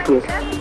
الخير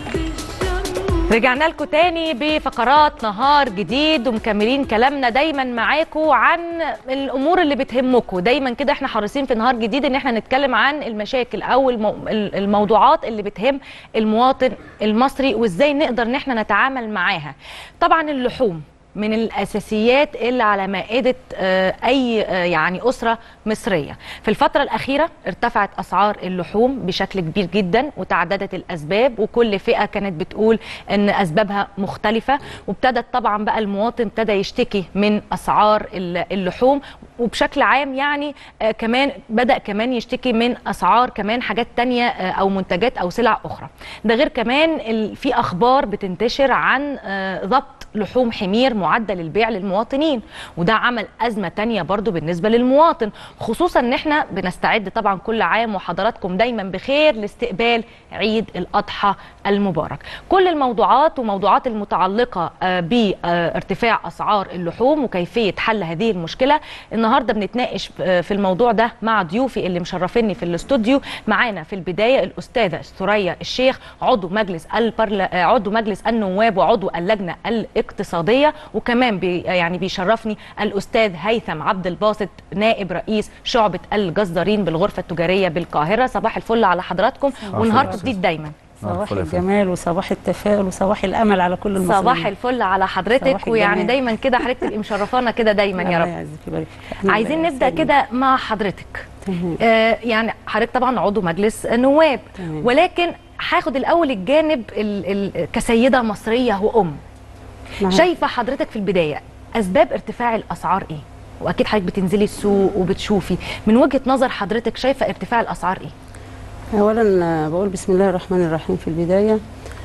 رجعنا لكم تاني بفقرات نهار جديد ومكملين كلامنا دايما معاكم عن الامور اللي بتهمكم دايما كده احنا حريصين في نهار جديد ان احنا نتكلم عن المشاكل او المو... الموضوعات اللي بتهم المواطن المصري وازاي نقدر ان احنا نتعامل معاها طبعا اللحوم من الاساسيات اللي على مائده آه، اي آه، يعني اسره مصريه في الفتره الاخيره ارتفعت اسعار اللحوم بشكل كبير جدا وتعددت الاسباب وكل فئه كانت بتقول ان اسبابها مختلفه وابتدت طبعا بقى المواطن ابتدى يشتكي من اسعار ال- اللحوم وبشكل عام يعني آه، كمان بدا كمان يشتكي من اسعار كمان حاجات تانية آه، او منتجات او سلع اخرى ده غير كمان ال- في اخبار بتنتشر عن آه، ضبط لحوم حمير معدل البيع للمواطنين وده عمل أزمة تانية برضو بالنسبة للمواطن خصوصا ان احنا بنستعد طبعا كل عام وحضراتكم دايما بخير لاستقبال عيد الأضحى المبارك كل الموضوعات وموضوعات المتعلقة آه، بارتفاع أسعار اللحوم وكيفية حل هذه المشكلة النهاردة بنتناقش آه، في الموضوع ده مع ضيوفي اللي مشرفيني في الاستوديو معانا في البداية الأستاذة ثريا الشيخ عضو مجلس البرل... آه، عضو مجلس النواب وعضو اللجنة الاقتصادية وكمان بي... يعني بيشرفني الأستاذ هيثم عبد الباسط نائب رئيس شعبة الجزارين بالغرفة التجارية بالقاهرة صباح الفل على حضراتكم ونهاركم الفل. جديد دايما صباح الفل يا فندم. الجمال وصباح التفاؤل وصباح الامل على كل المصريين صباح الفل على حضرتك صباح ويعني الجمال. دايما كده حضرتك تبقي مشرفانا كده دايما يا الله رب يعزك ويبارك فيك. أهلاً عايزين بك. نبدا سلام. كده مع حضرتك تمام. آه يعني حضرتك طبعا عضو مجلس نواب تمام. ولكن هاخد الاول الجانب ال ال كسيده مصريه وام نعم. شايفه حضرتك في البدايه اسباب ارتفاع الاسعار ايه واكيد حضرتك بتنزلي السوق وبتشوفي من وجهه نظر حضرتك شايفه ارتفاع الاسعار ايه اولا آه، بقول بسم الله الرحمن الرحيم في البدايه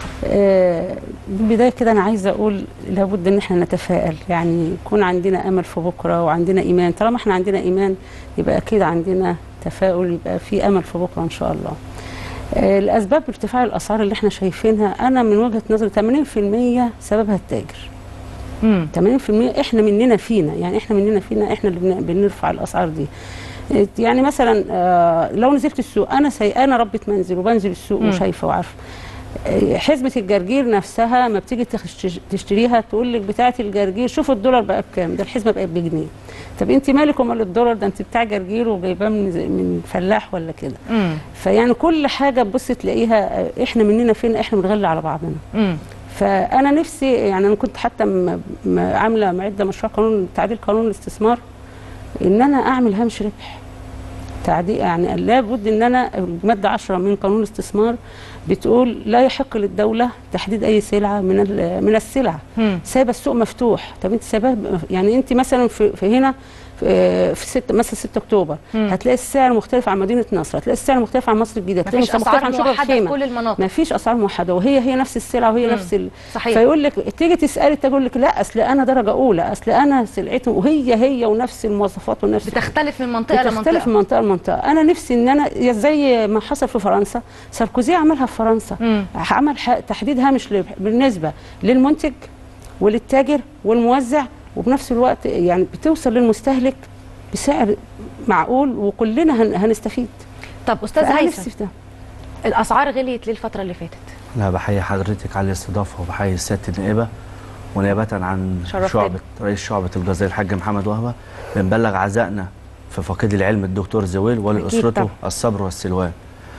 آه، بالبدايه كده انا عايزه اقول لابد ان احنا نتفائل يعني يكون عندنا امل في بكره وعندنا ايمان طالما احنا عندنا ايمان يبقى اكيد عندنا تفاؤل يبقى في امل في بكره ان شاء الله آه، الاسباب ارتفاع الاسعار اللي احنا شايفينها انا من وجهه نظري 80% سببها التاجر امم 80% احنا مننا فينا يعني احنا مننا فينا احنا اللي بن- بنرفع الاسعار دي يعني مثلا آه، لو نزلت السوق انا سي انا ربة منزل وبنزل السوق مم. وشايفه وعارفه آه، حزمه الجرجير نفسها ما بتيجي تخش- تشتريها تقول لك بتاعه الجرجير شوف الدولار بقى بكام ده الحزمه بقت بجنيه طب انت مالك ومال الدولار ده انت بتاع جرجير وجايباه من من فلاح ولا كده امم فيعني كل حاجه تبص تلاقيها آه، احنا مننا فينا احنا بنغلي على بعضنا امم فانا نفسي يعني انا كنت حتى م- م- عامله معده مشروع قانون تعديل قانون الاستثمار ان انا اعمل هامش ربح تعديل يعني لابد ان انا الماده 10 من قانون الاستثمار بتقول لا يحق للدوله تحديد اي سلعه من ال- من السلع مم. سايبه السوق مفتوح طب انت سايباه يعني انت مثلا في, في هنا في في 6 مثلا 6 اكتوبر مم. هتلاقي السعر مختلف عن مدينه نصر هتلاقي السعر مختلف عن مصر الجديده هتلاقي مفيش مختلف اسعار عن شبرا موحده في الخيمه كل المناطق ما فيش اسعار موحده وهي هي نفس السلعه وهي مم. نفس ال... صحيح فيقول لك تيجي تسالي تقول لك لا اصل انا درجه اولى اصل انا سلعتهم وهي هي ونفس المواصفات ونفس بتختلف من منطقه بتختلف لمنطقه من منطقه لمنطقه انا نفسي ان انا يا زي ما حصل في فرنسا ساركوزي عملها في فرنسا مم. عمل ح- تحديد هامش ربح بالنسبه للمنتج وللتاجر والموزع وبنفس الوقت يعني بتوصل للمستهلك بسعر معقول وكلنا هن- هنستفيد طب استاذ فأنا هيثم نفسي في ده الاسعار غليت ليه الفتره اللي فاتت لا بحيي حضرتك على الاستضافه وبحيي السياده النائبه ونيابه عن شرفتني. شعبه رئيس شعبه الجزائر الحاج محمد وهبه بنبلغ عزائنا في فقيد العلم الدكتور زويل ولاسرته طبعا. الصبر والسلوان.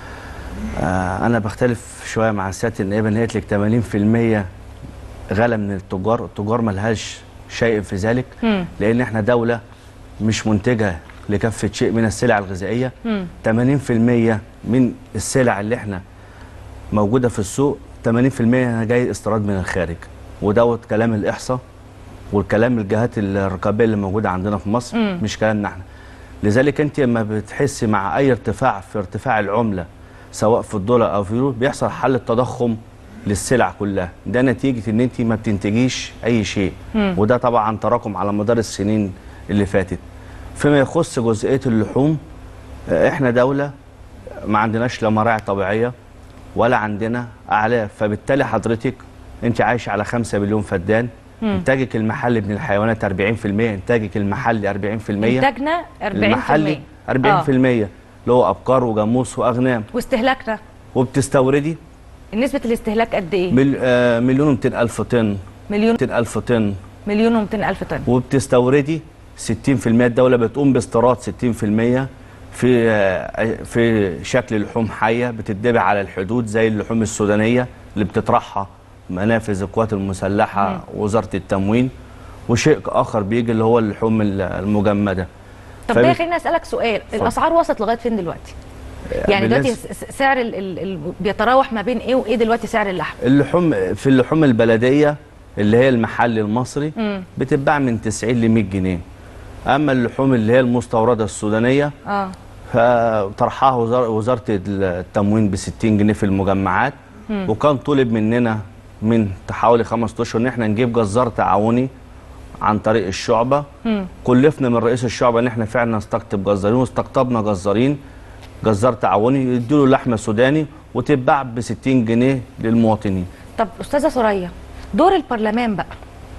آه انا بختلف شويه مع سياده النائبه ان هي قالت لك 80% غلا من التجار، التجار ملهاش شيء في ذلك مم. لان احنا دوله مش منتجه لكافه شيء من السلع الغذائيه مم. 80% من السلع اللي احنا موجوده في السوق 80% جاي استيراد من الخارج ودوت كلام الاحصاء والكلام الجهات الرقابيه اللي موجوده عندنا في مصر مم. مش كلامنا احنا لذلك انت لما بتحسي مع اي ارتفاع في ارتفاع العمله سواء في الدولار او في اليورو بيحصل حل التضخم للسلع كلها ده نتيجه ان انت ما بتنتجيش اي شيء مم. وده طبعا تراكم على مدار السنين اللي فاتت فيما يخص جزئيه اللحوم آه، احنا دوله ما عندناش لا مراعي طبيعيه ولا عندنا اعلاف فبالتالي حضرتك انت عايشه على 5 مليون فدان مم. انتاجك المحلي من الحيوانات 40% انتاجك المحلي 40% انتاجنا 40% المحلي 40% آه. اللي هو ابقار وجاموس واغنام واستهلاكنا وبتستوردي نسبه الاستهلاك قد ايه مل... آه مليون و200 الف طن مليون 200 الف طن مليون و200 الف طن وبتستوردي 60% الدوله بتقوم باستيراد 60% في آه، في شكل لحوم حيه بتتباع على الحدود زي اللحوم السودانيه اللي بتطرحها منافذ القوات المسلحه وزاره التموين وشيء اخر بيجي اللي هو اللحوم المجمده طب فبت- ده خليني اسالك سؤال اتفضل. الاسعار وصلت لغايه فين دلوقتي يعني دلوقتي بالنسبة- س- س- سعر ال ال ال بيتراوح ما بين ايه وايه دلوقتي سعر اللحم اللحوم في اللحوم البلديه اللي هي المحلي المصري مم. بتتباع من 90 ل 100 جنيه اما اللحوم اللي هي المستورده السودانيه اه فطرحها وزار- وزاره التموين ب 60 جنيه في المجمعات وكان طلب مننا من حوالي خمس اشهر ان احنا نجيب جزار تعاوني عن طريق الشعبه مم. كلفنا من رئيس الشعبه ان احنا فعلا نستقطب جزارين واستقطبنا جزارين جزار تعاوني يديله لحمه سوداني وتتباع ب 60 جنيه للمواطنين طب استاذه سوريا دور البرلمان بقى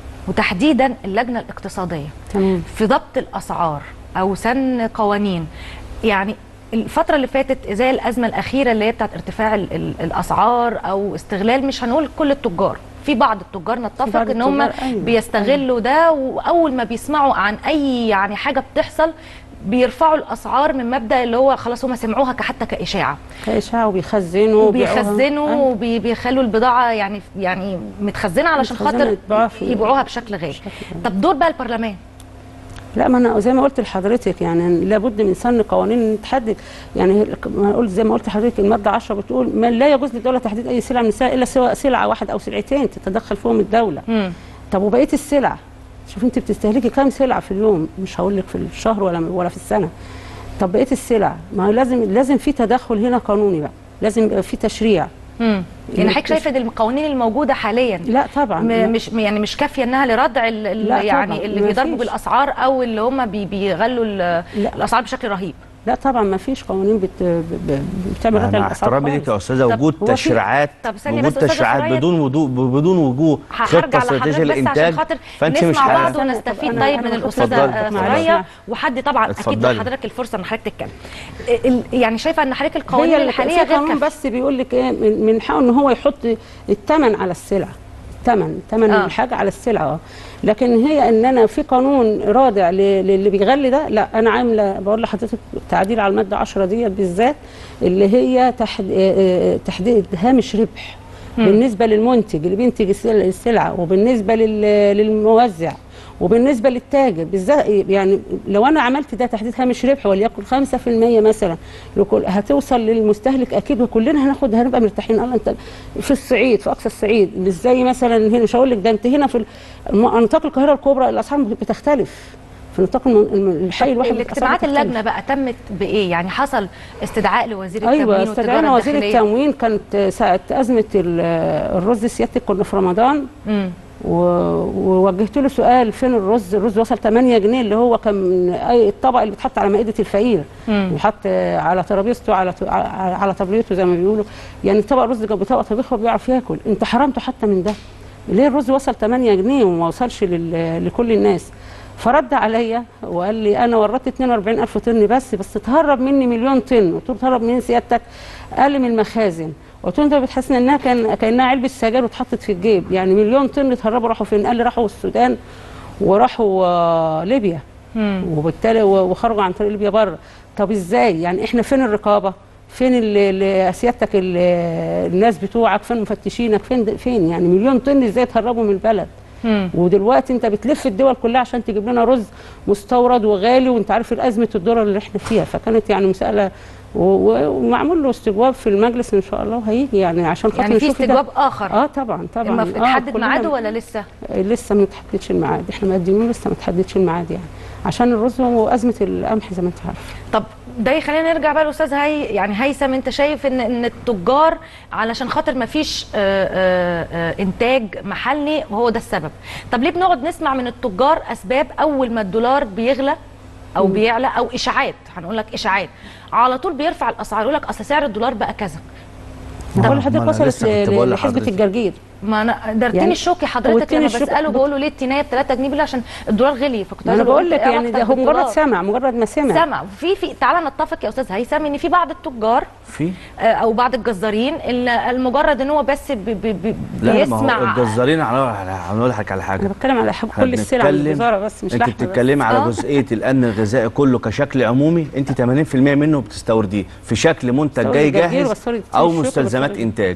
وتحديدا اللجنه الاقتصاديه تمام في ضبط الاسعار او سن قوانين يعني الفتره اللي فاتت زي الازمه الاخيره اللي هي بتاعت ارتفاع ال ال الاسعار او استغلال مش هنقول كل التجار في بعض التجار نتفق بعض ان هم التجار، أيوة. بيستغلوا ده واول ما بيسمعوا عن اي يعني حاجه بتحصل بيرفعوا الاسعار من مبدا اللي هو خلاص هم سمعوها حتى كاشاعه كإشاعة وبيخزنوا وبيخزنوا أيوة. وبيخلوا البضاعه يعني يعني متخزنه علشان متخزنة خاطر يتباعوا في- يبيعوها بشكل غالي طب دور بقى البرلمان لا ما انا زي ما قلت لحضرتك يعني لابد من سن قوانين تحدد يعني ما قلت زي ما قلت لحضرتك الماده 10 بتقول ما لا يجوز للدوله تحديد اي سلعه من السلع الا سوى سلعه واحده او سلعتين تتدخل فيهم الدوله مم. طب وبقيه السلع شوف انت بتستهلكي كام سلعه في اليوم مش هقول لك في الشهر ولا ولا في السنه طب بقيه السلع ما هو لازم لازم في تدخل هنا قانوني بقى لازم يبقى في تشريع مم. يعني حضرتك مش- شايفه ان القوانين الموجوده حاليا لا طبعا لا. م- مش يعني مش كافيه انها لردع ال- ال- لا يعني طبعا، اللي ما بيضربوا فيش. بالاسعار او اللي هم بي بيغلوا ال- لا. الاسعار بشكل رهيب لا طبعا ما فيش قوانين بت... ب- ب- بتعمل ردع مع الاسعار احترامي ليك يا خالص. استاذه طب وجود هو في- تشريعات طب ثانية وجود بس أستاذة تشريعات سرايا. بدون وضوء بدون وجوه هرجع خطه استراتيجيه لحضرتك بس للانتاج عشان خاطر فانت مش نسمع بعض عارف. ونستفيد طب أنا- طيب أنا من اتفضلي. الاستاذه معلش. سوريا وحد طبعا اكيد اتفضلي. لحضرتك الفرصه ان حضرتك تتكلم ال- يعني شايفه ان حضرتك القوانين هي الحاليه في غير قانون كافيه بس بيقول لك ايه من, من حقه ان هو يحط الثمن على السلع الثمن ثمن آه. آه. الحاجه على السلعه اه لكن هي ان انا في قانون رادع ل- للي بيغلي ده لا انا عامله بقول لحضرتك تعديل على الماده 10 ديت بالذات اللي هي تحد آه، آه، تحديد هامش ربح بالنسبه للمنتج اللي بينتج السل- السلعه وبالنسبه لل- للموزع وبالنسبه للتاجر بالذات يعني لو انا عملت ده تحديد هامش ربح وليكن 5% مثلا لكل هتوصل للمستهلك اكيد وكلنا هناخد هنبقى مرتاحين الله انت في الصعيد في اقصى الصعيد مش زي مثلا هنا مش هقول لك ده انت هنا في الم- نطاق القاهره الكبرى الاسعار بتختلف في نطاق الم- الم- الحي الواحد الاجتماعات الأسعار اللجنه بقى تمت بايه يعني حصل استدعاء لوزير التموين ايوه والتجاره استدعينا وزير الداخلية. التموين كانت ساعه ازمه ال- الرز سيادتك كنا في رمضان مم. و- ووجهت له سؤال فين الرز الرز وصل 8 جنيه اللي هو كان من اي الطبق اللي بيتحط على مائده الفقير مم. بيتحط على ترابيزته على ت- على على طبليته زي ما بيقولوا يعني طبق رز جنب طبق طبيخ هو بيعرف ياكل انت حرمته حتى من ده ليه الرز وصل 8 جنيه وما وصلش لل- لكل الناس فرد عليا وقال لي انا ورطت 42000 طن بس بس تهرب مني مليون طن قلت له تهرب منين سيادتك قال لي من المخازن قلت له انت بتحس انها كان كانها علبه سجاير واتحطت في الجيب يعني مليون طن اتهربوا راحوا فين قال لي راحوا السودان وراحوا آه، ليبيا مم. وبالتالي و- وخرجوا عن طريق ليبيا بره طب ازاي يعني احنا فين الرقابه فين ال- ال- سيادتك ال- الناس بتوعك فين مفتشينك فين د- فين يعني مليون طن ازاي تهربوا من البلد مم. ودلوقتي انت بتلف الدول كلها عشان تجيب لنا رز مستورد وغالي وانت عارف الازمه الدولار اللي احنا فيها فكانت يعني مساله و- و- ومعمول له استجواب في المجلس ان شاء الله وهيجي يعني عشان خاطر يعني في نشوف ده. استجواب اخر اه طبعا طبعا المف- آه اتحدد كلنا- ميعاده ولا لسه لسه ما تحددش الميعاد احنا مقدمين لسه ما تحددش الميعاد يعني عشان الرز وازمه القمح زي ما انت عارف طب ده يخلينا نرجع بقى لاستاذ هي يعني هيثم انت شايف ان ان التجار علشان خاطر ما فيش انتاج محلي وهو ده السبب طب ليه بنقعد نسمع من التجار اسباب اول ما الدولار بيغلى او بيعلى او اشاعات هنقول لك اشاعات على طول بيرفع الاسعار يقول لك اصل سعر الدولار بقى كذا بقول ما لحضرتك أنا وصلت لسه كنت ل- بقول لحسبه لحضرتك. الجرجير ما انا درتني يعني الشوكي حضرتك والتين لما الشوكي بساله بت- بقول له ليه التينيه ب 3 جنيه بيقول لي عشان الدولار غلي فكنت ما انا عايزة بقول لك إيه يعني ده علاقتك هو مجرد بالدولار؟ سمع مجرد ما سمع سمع في في تعالى نتفق يا استاذ هيثم ان في بعض التجار في آه، او بعض الجزارين اللي المجرد ان هو بس بي بي بي لا ما بيسمع هو الجزارين هنقول لك على حاجه انا بتكلم على حب إحنا كل السلع بنتكلم- الوزاره بس مش انت لحمه بس. بتتكلمي على آه. جزئيه الامن الغذائي كله كشكل عمومي انت 80% منه بتستورديه في شكل منتج بستورد جاي الجرجير جاهز وبستورد او الشوك مستلزمات وبستورد- انتاج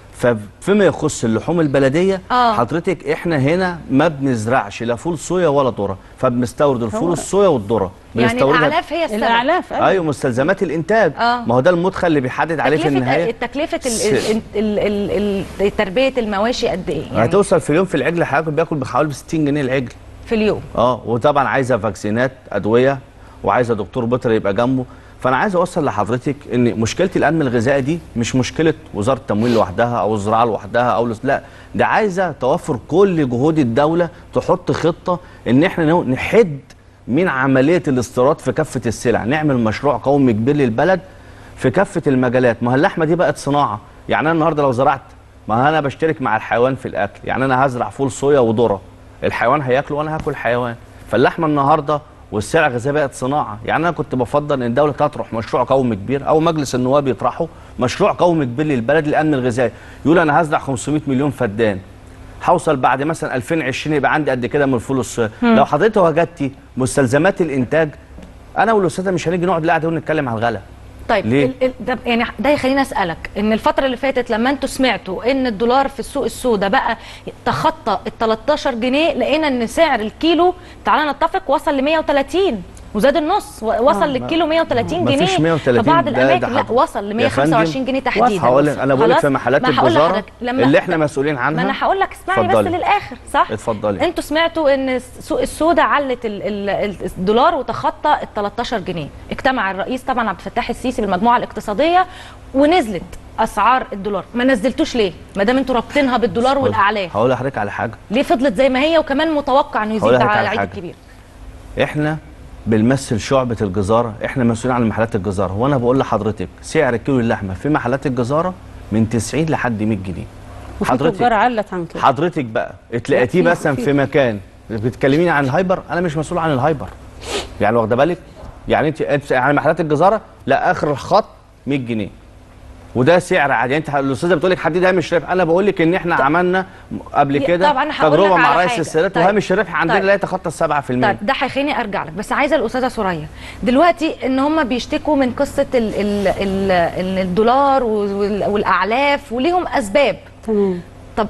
ففيما يخص اللحوم البلديه آه. حضرتك احنا هنا ما بنزرعش لا فول صويا ولا ذره فبنستورد الفول هو- الصويا والذره يعني بنستوردها- الاعلاف هي السبب الاعلاف أيوة. ايوه مستلزمات الانتاج آه. ما هو ده المدخل اللي بيحدد عليه في تكلفه النهايه تكلفه س- ال- ال- ال- ال- تربيه المواشي قد ايه يعني هتوصل في اليوم في العجل حضرتك بياكل بحوالي ب 60 جنيه العجل في اليوم اه وطبعا عايزه فاكسينات ادويه وعايزه دكتور بيطري يبقى جنبه فانا عايز اوصل لحضرتك ان مشكله الامن الغذائي دي مش مشكله وزاره التموين لوحدها او الزراعه لوحدها او لس- لا ده عايزه توفر كل جهود الدوله تحط خطه ان احنا نو- نحد من عمليه الاستيراد في كافه السلع نعمل مشروع قومي كبير للبلد في كافه المجالات ما هي اللحمه دي بقت صناعه يعني انا النهارده لو زرعت ما انا بشترك مع الحيوان في الاكل يعني انا هزرع فول صويا وذره الحيوان هياكله وانا هاكل حيوان فاللحمه النهارده والسلع الغذائيه بقت صناعه يعني انا كنت بفضل ان الدوله تطرح مشروع قومي كبير او مجلس النواب يطرحه مشروع قومي كبير للبلد للامن الغذائي يقول انا هزرع 500 مليون فدان هوصل بعد مثلا 2020 يبقى عندي قد كده من الفول الصويا لو حضرتك وجدتي مستلزمات الانتاج انا والاستاذه مش هنيجي نقعد قاعده ونتكلم على الغلا طيب ليه؟ ال- ال- ده يعني ده يخليني اسالك ان الفتره اللي فاتت لما انتوا سمعتوا ان الدولار في السوق السوداء بقى تخطى ال 13 جنيه لقينا ان سعر الكيلو تعالى نتفق وصل ل 130 وزاد النص و- وصل للكيلو 130 ما جنيه فيش 130 في بعض ده- الاماكن ده لا حضرتك. وصل ل يا فندم، 125 جنيه تحديدا هقول لك انا بقول لك خلاص؟ في محلات ما هقول الجزاره لحضرتك لما اللي احنا مسؤولين ما عنها انا هقول لك اسمعني بس اتفضلي. للاخر صح اتفضلي. انتوا سمعتوا ان السوق السوداء علت ال- ال- الدولار وتخطى ال 13 جنيه اجتمع الرئيس طبعا عبد الفتاح السيسي بالمجموعه الاقتصاديه ونزلت اسعار الدولار ما نزلتوش ليه ما دام انتوا رابطينها بالدولار والاعلاف هقول لحضرتك على حاجه ليه فضلت زي ما هي وكمان متوقع انه هقول يزيد لك على على العيد حاجة. الكبير احنا بنمثل شعبة الجزارة احنا مسؤولين عن محلات الجزارة وانا بقول لحضرتك سعر كيلو اللحمة في محلات الجزارة من 90 لحد 100 جنيه وفي تجار علت عن كده حضرتك بقى اتلاقيتيه في- مثلا في- في مكان بتكلميني عن الهايبر انا مش مسؤول عن الهايبر يعني واخده بالك يعني انت انت يعني محلات الجزاره لا اخر الخط 100 جنيه وده سعر عادي يعني انت الاستاذه بتقول لك حدد هامش الربح انا بقول لك ان احنا عملنا قبل ي- كده طب أنا هقول تجربه لك مع على رئيس حاجة. السادات طيب. وهامش الربح عندنا طيب. لا يتخطى 7% طيب ده هيخليني ارجع لك بس عايزه الاستاذه سوريا دلوقتي ان هم بيشتكوا من قصه ال ال ال ال الدولار وال- والاعلاف وليهم اسباب تمام طب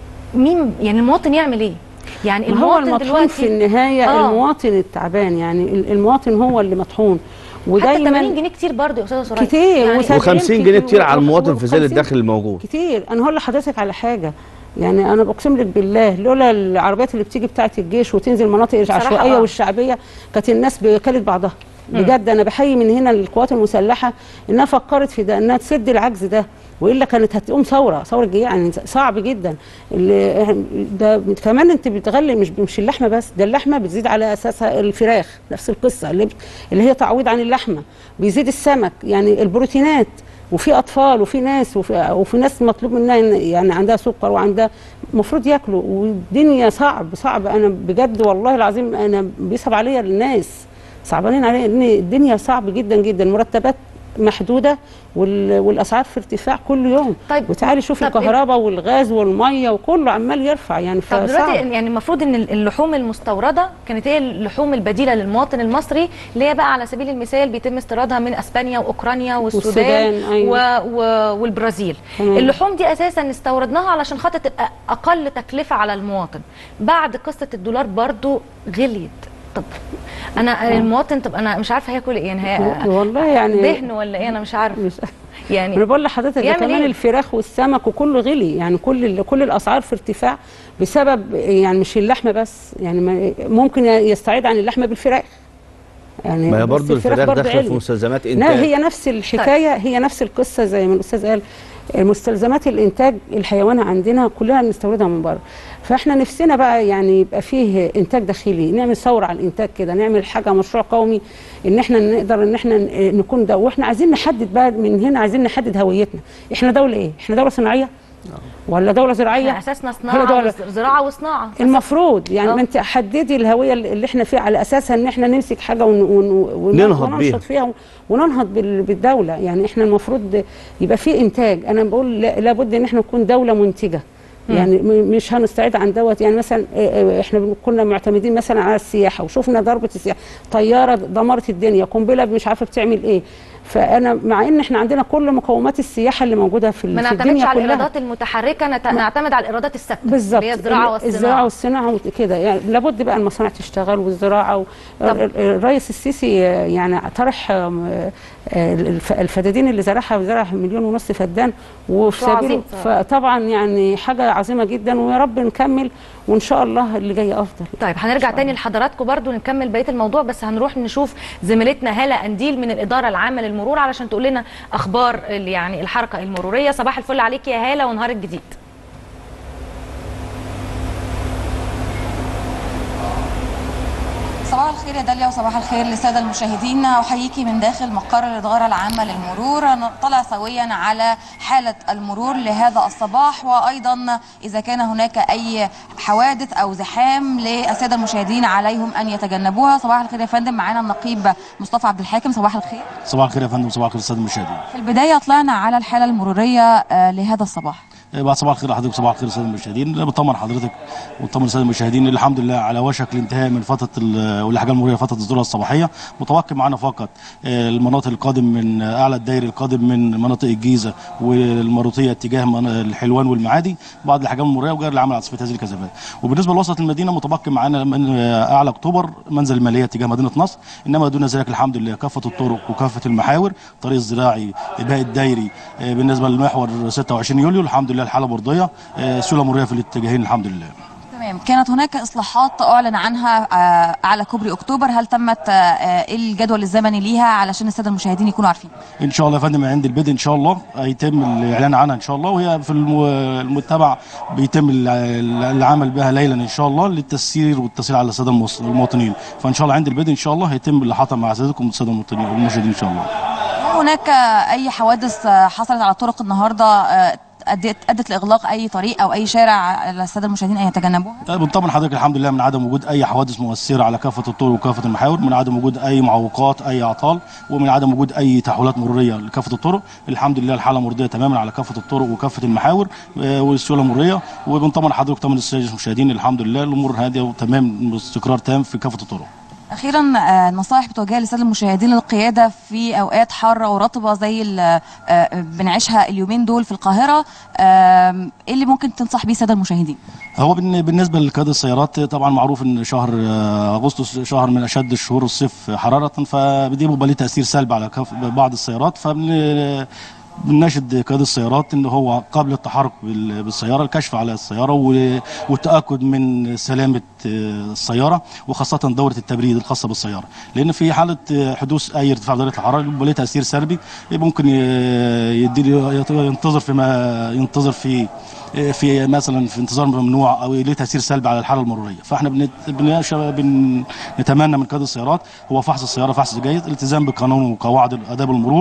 مين يعني المواطن يعمل ايه يعني ما هو المواطن المطحون دلوقتي في النهايه آه. المواطن التعبان يعني ال- المواطن هو اللي مطحون حتى 80 ودايما جنيه كتير برضه يا استاذه سوريا كتير يعني وسبعين و50 جنيه كتير على و- المواطن في ظل و- الدخل الموجود كتير انا هقول لحضرتك على حاجه يعني انا بقسم لك بالله لولا العربيات اللي بتيجي بتاعه الجيش وتنزل المناطق العشوائيه آه. والشعبيه كانت الناس كلت بعضها بجد انا بحيي من هنا القوات المسلحه انها فكرت في ده انها تسد العجز ده والا كانت هتقوم ثوره ثوره جايه يعني صعب جدا اللي ده كمان انت بتغلي مش مش اللحمه بس ده اللحمه بتزيد على اساسها الفراخ نفس القصه اللي, اللي هي تعويض عن اللحمه بيزيد السمك يعني البروتينات وفي اطفال وفي ناس وفي, وفي ناس مطلوب منها إن يعني عندها سكر وعندها المفروض ياكلوا والدنيا صعب صعب انا بجد والله العظيم انا بيصعب عليا الناس صعبانين عليا ان الدنيا صعب جدا جدا مرتبات محدوده وال- والاسعار في ارتفاع كل يوم طيب، وتعالي شوفي طب الكهرباء والغاز والميه وكله عمال يرفع يعني طب دلوقتي فصعب يعني المفروض ان اللحوم المستورده كانت هي اللحوم البديله للمواطن المصري اللي هي بقى على سبيل المثال بيتم استيرادها من اسبانيا واوكرانيا والسودان, والسودان، أيوة. و... و... والبرازيل تمام. اللحوم دي اساسا استوردناها علشان خاطر تبقى اقل تكلفه على المواطن بعد قصه الدولار برضو غليت طب انا المواطن طب انا مش عارفه هياكل ايه يعني هي والله يعني دهن ولا ايه انا مش عارفه مش يعني انا بقول لحضرتك ده يعمل كمان إيه؟ الفراخ والسمك وكله غلي يعني كل ال- كل الاسعار في ارتفاع بسبب يعني مش اللحمه بس يعني ما- ممكن يستعيد عن اللحمه بالفراخ يعني ما هي بس برضه الفراخ برضه داخله في عليت. مستلزمات لا انتاج هي نفس الحكايه هي نفس القصه زي ما الاستاذ قال مستلزمات الانتاج الحيواني عندنا كلها بنستوردها من بره فاحنا نفسنا بقى يعني يبقى فيه انتاج داخلي نعمل ثوره على الانتاج كده نعمل حاجه مشروع قومي ان احنا نقدر ان احنا ن- نكون ده واحنا عايزين نحدد بقى من هنا عايزين نحدد هويتنا احنا دوله ايه احنا دوله صناعيه ولا دوله احنا زراعيه اساسنا هي صناعه دولة- وز- زراعه وصناعه المفروض يعني آه. ما انت حددي الهويه اللي احنا فيها على اساسها ان احنا نمسك حاجه ون ون ون ننهض وننشط بيها. فيها وننهض بال- بالدوله يعني احنا المفروض يبقى في انتاج انا بقول لا- لابد ان احنا نكون دوله منتجه يعني م- مش هنستعيد عن دوت يعني مثلا اه، اه، احنا بن- كنا معتمدين مثلا على السياحه وشفنا ضربه السياحه طياره دمرت الدنيا قنبله مش عارفه بتعمل ايه فانا مع ان احنا عندنا كل مقومات السياحه اللي موجوده في, ال- ما في نعتمدش الدنيا على كلها الايرادات المتحركه نت... نعتمد على الايرادات الثابته بالظبط اللي هي الزراعه الزراعه والصناعه والصناعه وكده يعني لابد بقى المصانع تشتغل والزراعه و... طب- ال- الرئيس السيسي آه، يعني طرح آم، آه، الف- الفدادين اللي زرعها وزرع مليون ونص فدان وفي مشروع سبيله عظيم صراحة. فطبعا يعني حاجه عظيمه جدا ويا رب نكمل وان شاء الله اللي جاي افضل طيب هنرجع تاني لحضراتكم برضو نكمل بقيه الموضوع بس هنروح نشوف زميلتنا هاله انديل من الاداره العامه للمرور علشان تقول لنا اخبار ال- يعني الحركه المروريه صباح الفل عليك يا هاله ونهارك جديد صباح الخير يا داليا وصباح الخير للساده المشاهدين احييكي من داخل مقر الاداره العامه للمرور نطلع سويا على حاله المرور لهذا الصباح وايضا اذا كان هناك اي حوادث او زحام للساده المشاهدين عليهم ان يتجنبوها صباح الخير يا فندم معانا النقيب مصطفى عبد الحاكم صباح الخير صباح الخير يا فندم صباح الخير للساده المشاهدين في البدايه طلعنا على الحاله المروريه آه، لهذا الصباح آه، بعد صباح الخير لحضرتك صباح الخير للساده المشاهدين بطمن حضرتك وبطمن الساده المشاهدين الحمد لله على وشك الانتهاء من فتره ال- والاحجام المروريه فتره الذروه الصباحيه متوقع معنا فقط آه، المناطق القادم من آه، اعلى الدائري القادم من مناطق الجيزه والمروطيه اتجاه من- الحلوان والمعادي بعض الاحجام المروريه وجاري العمل على صفه هذه الكثافات وبالنسبه لوسط المدينه متبقي معنا من آه، اعلى اكتوبر منزل الماليه اتجاه مدينه نصر انما دون ذلك الحمد لله كافه الطرق وكافه المحاور الطريق الزراعي باقي الدايري آه، بالنسبه للمحور 26 يوليو الحمد لله الحاله مرضيه آه، سيوله مروريه في الاتجاهين الحمد لله تمام كانت هناك اصلاحات اعلن عنها آه، على كوبري اكتوبر هل تمت آه، آه، ايه الجدول الزمني ليها علشان الساده المشاهدين يكونوا عارفين ان شاء الله يا فندم عند البدء ان شاء الله هيتم الاعلان عنها ان شاء الله وهي في الم- المتبع بيتم ال- العمل بها ليلا ان شاء الله للتسيير والتسهيل على الساده المواطن- المواطنين فان شاء الله عند البدء ان شاء الله هيتم الاحاطه مع سيادتكم الساده المواطنين والمشاهدين ان شاء الله هل هناك اي حوادث آه، حصلت على الطرق النهارده آه، ادت ادت لاغلاق اي طريق او اي شارع على الساده المشاهدين ان يتجنبوها طيب بنطمن حضرتك الحمد لله من عدم وجود اي حوادث مؤثره على كافه الطرق وكافه المحاور من عدم وجود اي معوقات اي اعطال ومن عدم وجود اي تحويلات مروريه لكافه الطرق الحمد لله الحاله مرضيه تماما على كافه الطرق وكافه المحاور آه، والسيوله المروريه وبنطمن حضرتك طمن الساده المشاهدين الحمد لله الامور هاديه وتمام استقرار تام في كافه الطرق اخيرا آه، نصائح بتوجهها للساده المشاهدين للقياده في اوقات حاره ورطبه زي ال- آه، بنعيشها اليومين دول في القاهره آم، ايه اللي ممكن تنصح بيه الساده المشاهدين هو بالن- بالنسبه لقياده السيارات طبعا معروف ان شهر آه، اغسطس شهر من اشد الشهور الصيف حراره فدي بيبقى ليه تاثير سلبي على كف- بعض السيارات فبن بنناشد قيادة السيارات ان هو قبل التحرك بال- بالسياره الكشف على السياره و- والتاكد من سلامه آه، السياره وخاصه دوره التبريد الخاصه بالسياره لان في حاله آه، حدوث اي ارتفاع درجه الحراره بيبقى ليه تاثير سلبي ممكن ي- يدي ينتظر فيما ينتظر في في مثلا في انتظار ممنوع او ليه تاثير سلبي على الحاله المروريه فاحنا بنت- بنش- بن- نتمنى من قياده السيارات هو فحص السياره فحص جيد الالتزام بقانون وقواعد اداب المرور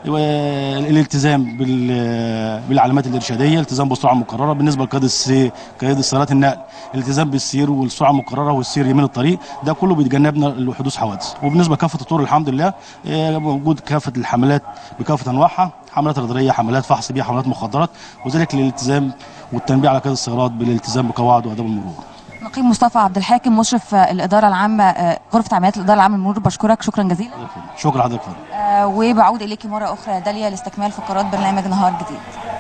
والالتزام بال- بالعلامات الارشاديه الالتزام بالسرعه المقرره بالنسبه لقياده السي- قياده السيارات النقل الالتزام بالسير والسرعه المقرره والسير يمين الطريق ده كله بيتجنبنا لحدوث حوادث وبالنسبه لكافه الطرق الحمد لله آه، موجود كافه الحملات بكافه انواعها حملات رضريه حملات فحص بيها حملات مخدرات وذلك للالتزام والتنبيه على قياده السيارات بالالتزام بقواعد واداب المرور نقيب مصطفى عبد الحاكم مشرف آه، الاداره العامه آه، غرفه عمليات الاداره العامه للمرور بشكرك شكرا جزيلا شكرا لحضرتك فندم آه، وبعود اليكي مره اخرى يا داليا لاستكمال فقرات برنامج نهار جديد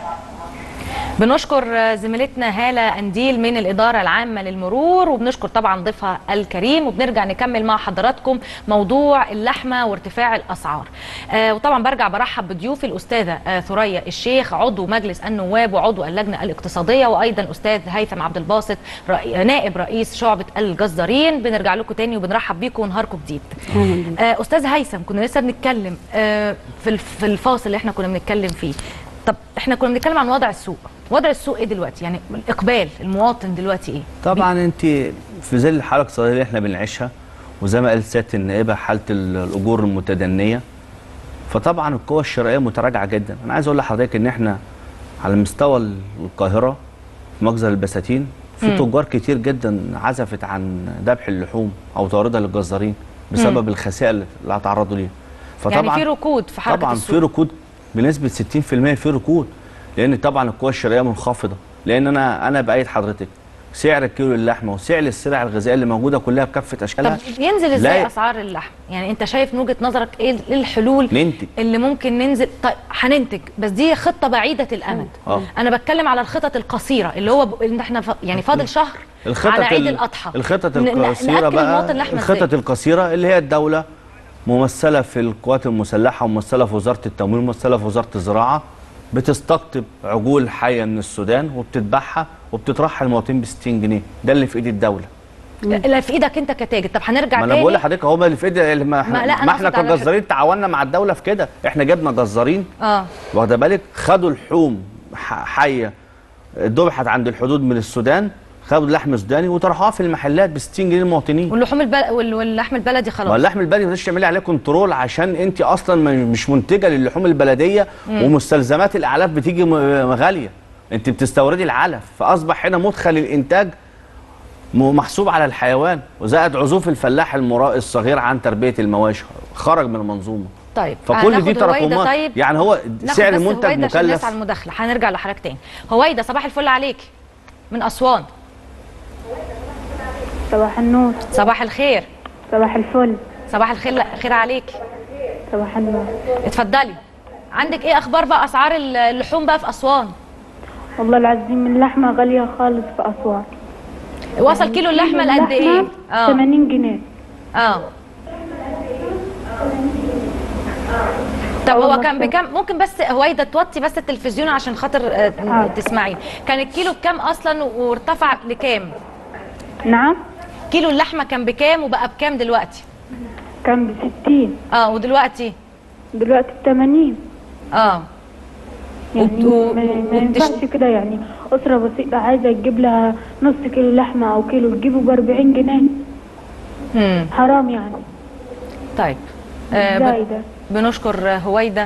بنشكر زميلتنا هالة أنديل من الإدارة العامة للمرور وبنشكر طبعا ضيفها الكريم وبنرجع نكمل مع حضراتكم موضوع اللحمة وارتفاع الأسعار آه وطبعا برجع برحب بضيوفي الأستاذة آه ثريا الشيخ عضو مجلس النواب وعضو اللجنة الاقتصادية وأيضا أستاذ هيثم عبد الباسط رئي... نائب رئيس شعبة الجزارين بنرجع لكم تاني وبنرحب بيكم ونهاركم جديد آه أستاذ هيثم كنا لسه بنتكلم آه في الف- في الفاصل اللي احنا كنا بنتكلم فيه طب احنا كنا بنتكلم عن وضع السوق وضع السوق ايه دلوقتي يعني الاقبال المواطن دلوقتي ايه طبعا انت في ظل الحاله الاقتصاديه اللي احنا بنعيشها وزي ما قالت سياده النائبه حاله ال- الاجور المتدنيه فطبعا القوى الشرائيه متراجعه جدا انا عايز اقول لحضرتك ان احنا على مستوى القاهره في مخزن البساتين في تجار كتير جدا عزفت عن ذبح اللحوم او توردها للجزارين بسبب الخسائر اللي هتعرضوا ليها يعني في ركود في حركه طبعا السوق في ركود بنسبه 60% في ركود لان طبعا القوى الشرائيه منخفضه لان انا انا بايد حضرتك سعر الكيلو اللحمه وسعر السلع الغذائيه اللي موجوده كلها بكافه اشكالها طب ينزل ازاي لا- اسعار اللحم يعني انت شايف من وجهه نظرك ايه إيه الحلول ننتج. اللي ممكن ننزل طيب هننتج بس دي خطه بعيده الامد آه. انا بتكلم على الخطط القصيره اللي هو ب... ان احنا ف... يعني فاضل شهر الخطط على عيد ال- الاضحى الخطط ن- ن- القصيره نأكل بقى المواطن لحمة الخطط إزاي؟ القصيره اللي هي الدوله ممثله في القوات المسلحه وممثله في وزاره التموين وممثله في وزاره الزراعه بتستقطب عجول حيه من السودان وبتذبحها وبتطرحها للمواطنين ب 60 جنيه ده اللي في ايد الدوله لا في ايدك انت كتاجر طب هنرجع ما تاني انا بقول لحضرتك هو اللي في ايد اللي ما, ما- لا، أنا ما احنا أقصد على كجزارين تعاوننا مع الدوله في كده احنا جبنا جزارين اه واخده بالك خدوا لحوم ح- حيه ذبحت عند الحدود من السودان خدوا لحم سوداني وطرحوها في المحلات ب 60 جنيه للمواطنين واللحوم البل... وال- واللحم البلدي ما خلاص اللحم البلدي ما تعملي عليه كنترول عشان انت اصلا م- مش منتجه للحوم البلديه ومستلزمات الاعلاف بتيجي م- غاليه انت بتستوردي العلف فاصبح هنا مدخل الانتاج م- محسوب على الحيوان وزائد عزوف الفلاح المرا الصغير عن تربيه المواشي خرج من المنظومه طيب فكل هناخد دي هويدا تراكمات طيب يعني هو ناخد سعر بس المنتج هويدا عشان الناس مكلف على المداخله هنرجع لحضرتك تاني هويدا صباح الفل عليكي من اسوان صباح النور صباح الخير صباح الفل صباح الخير خير عليكي صباح النور اتفضلي عندك ايه اخبار بقى اسعار اللحوم بقى في اسوان والله العظيم اللحمة غالية خالص في أسوان وصل كيلو اللحمه لقد ايه اه 80 جنيه اه طب هو والله كان بس- بكام ممكن بس هويدا توطي بس التلفزيون عشان خاطر آه، آه. تسمعين كان الكيلو بكام اصلا وارتفع لكام نعم كيلو اللحمه كان بكام وبقى بكام دلوقتي كان ب 60 اه ودلوقتي دلوقتي ب 80 اه يعني وبت- ما, ما وبتش- ينفعش كده يعني أسرة بسيطة عايزة تجيب لها نص كيلو لحمة أو كيلو تجيبه ب 40 جنيه امم حرام يعني طيب آه ازاي ب- ده بنشكر هويدا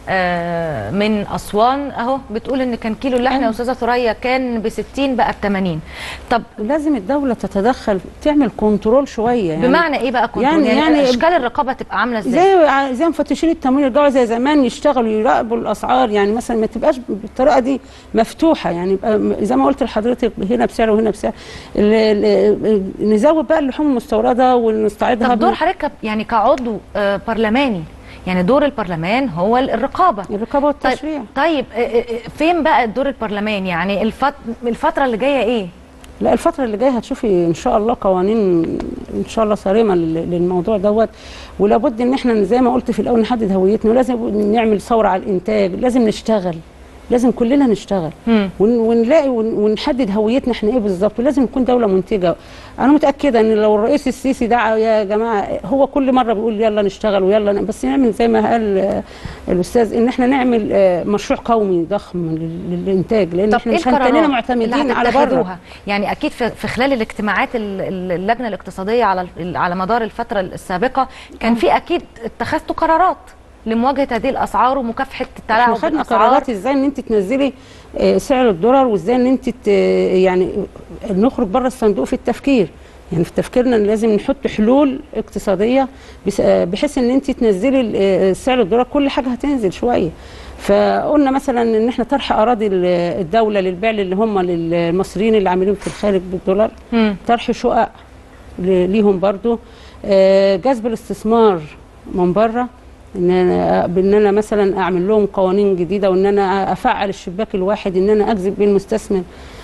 آه، من اسوان اهو بتقول ان كان كيلو اللحمه يا استاذه ثريا كان ب 60 بقى ب 80 طب لازم الدولة تتدخل تعمل كنترول شوية يعني بمعنى ايه بقى كنترول يعني- يعني, يعني اشكال الرقابه تبقى عامله ازاي زي زي مفتشين التموين يرجعوا زي زمان يشتغلوا يراقبوا الاسعار يعني مثلا ما تبقاش بالطريقه دي مفتوحه يعني يبقى م- زي ما قلت لحضرتك هنا بسعر وهنا بسعر ال- ال- نزود بقى اللحوم المستورده ونستعيدها طب دور بال- حضرتك يعني كعضو آه، برلماني يعني دور البرلمان هو الرقابه الرقابه والتشريع طيب, طيب آه، آه، فين بقى دور البرلمان يعني الفت... الفتره اللي جايه ايه لا الفترة اللي جاية هتشوفي إن شاء الله قوانين إن شاء الله صارمة لل- للموضوع دوت ولابد إن إحنا زي ما قلت في الأول نحدد هويتنا ولازم نعمل ثورة على الإنتاج لازم نشتغل لازم كلنا نشتغل مم. ون- ونلاقي ون- ونحدد هويتنا احنا ايه بالظبط ولازم نكون دوله منتجه انا متاكده ان لو الرئيس السيسي دعا يا جماعه هو كل مره بيقول يلا نشتغل ويلا ن- بس نعمل زي ما قال آه، الاستاذ ان احنا نعمل آه، مشروع قومي ضخم لل- للانتاج لان طب احنا ايه مش هنتنينا القرارات معتمدين اللي على بره هتتخذوها؟ يعني اكيد في, في خلال الاجتماعات ال- ال- اللجنه الاقتصاديه على ال- على مدار الفتره السابقه كان في اكيد اتخذتوا قرارات لمواجهه هذه الاسعار ومكافحه احنا التلاعب خدنا بالاسعار قرارات ازاي ان انت تنزلي آه، سعر الدولار وازاي ان انت ت- يعني نخرج بره الصندوق في التفكير يعني في تفكيرنا إن لازم نحط حلول اقتصاديه بس- آه، بحيث ان انت تنزلي ال- آه، سعر الدولار كل حاجه هتنزل شويه فقلنا مثلا ان احنا طرح اراضي ال- الدوله للبيع اللي هم للمصريين اللي عاملين في الخارج بالدولار مم. طرح شقق ل- ليهم برضو آه، جذب الاستثمار من بره ان انا بان انا مثلا اعمل لهم قوانين جديده وان انا افعل الشباك الواحد ان انا اجذب بيه المستثمر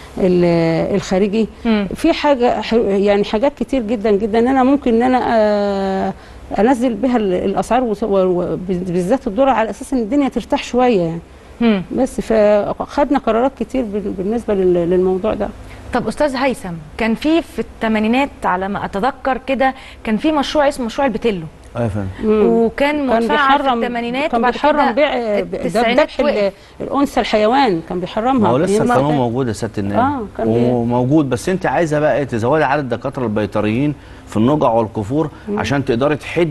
ال- الخارجي مم. في حاجه ح- يعني حاجات كتير جدا جدا ان انا ممكن ان انا آه، انزل بها ال- الاسعار وس- و- و- بالذات الدولار على اساس ان الدنيا ترتاح شويه يعني مم. بس فخدنا قرارات كتير بال- بالنسبه لل- للموضوع ده طب استاذ هيثم كان في في الثمانينات على ما اتذكر كده كان في مشروع اسمه مشروع البتلو اه يا فندم مم. وكان كان متفعل في بيحرم الثمانينات كان وبعد بيحرم كده بيع التسعينات ذبح ال- وقف. الانثى الحيوان كان بيحرمها ما هو لسه أيام القانون ما- موجود يا سياده النائب آه، كان بي- وموجود بس انت عايزه بقى ايه تزودي عدد الدكاتره البيطريين في النجع والكفور عشان تقدري تحدي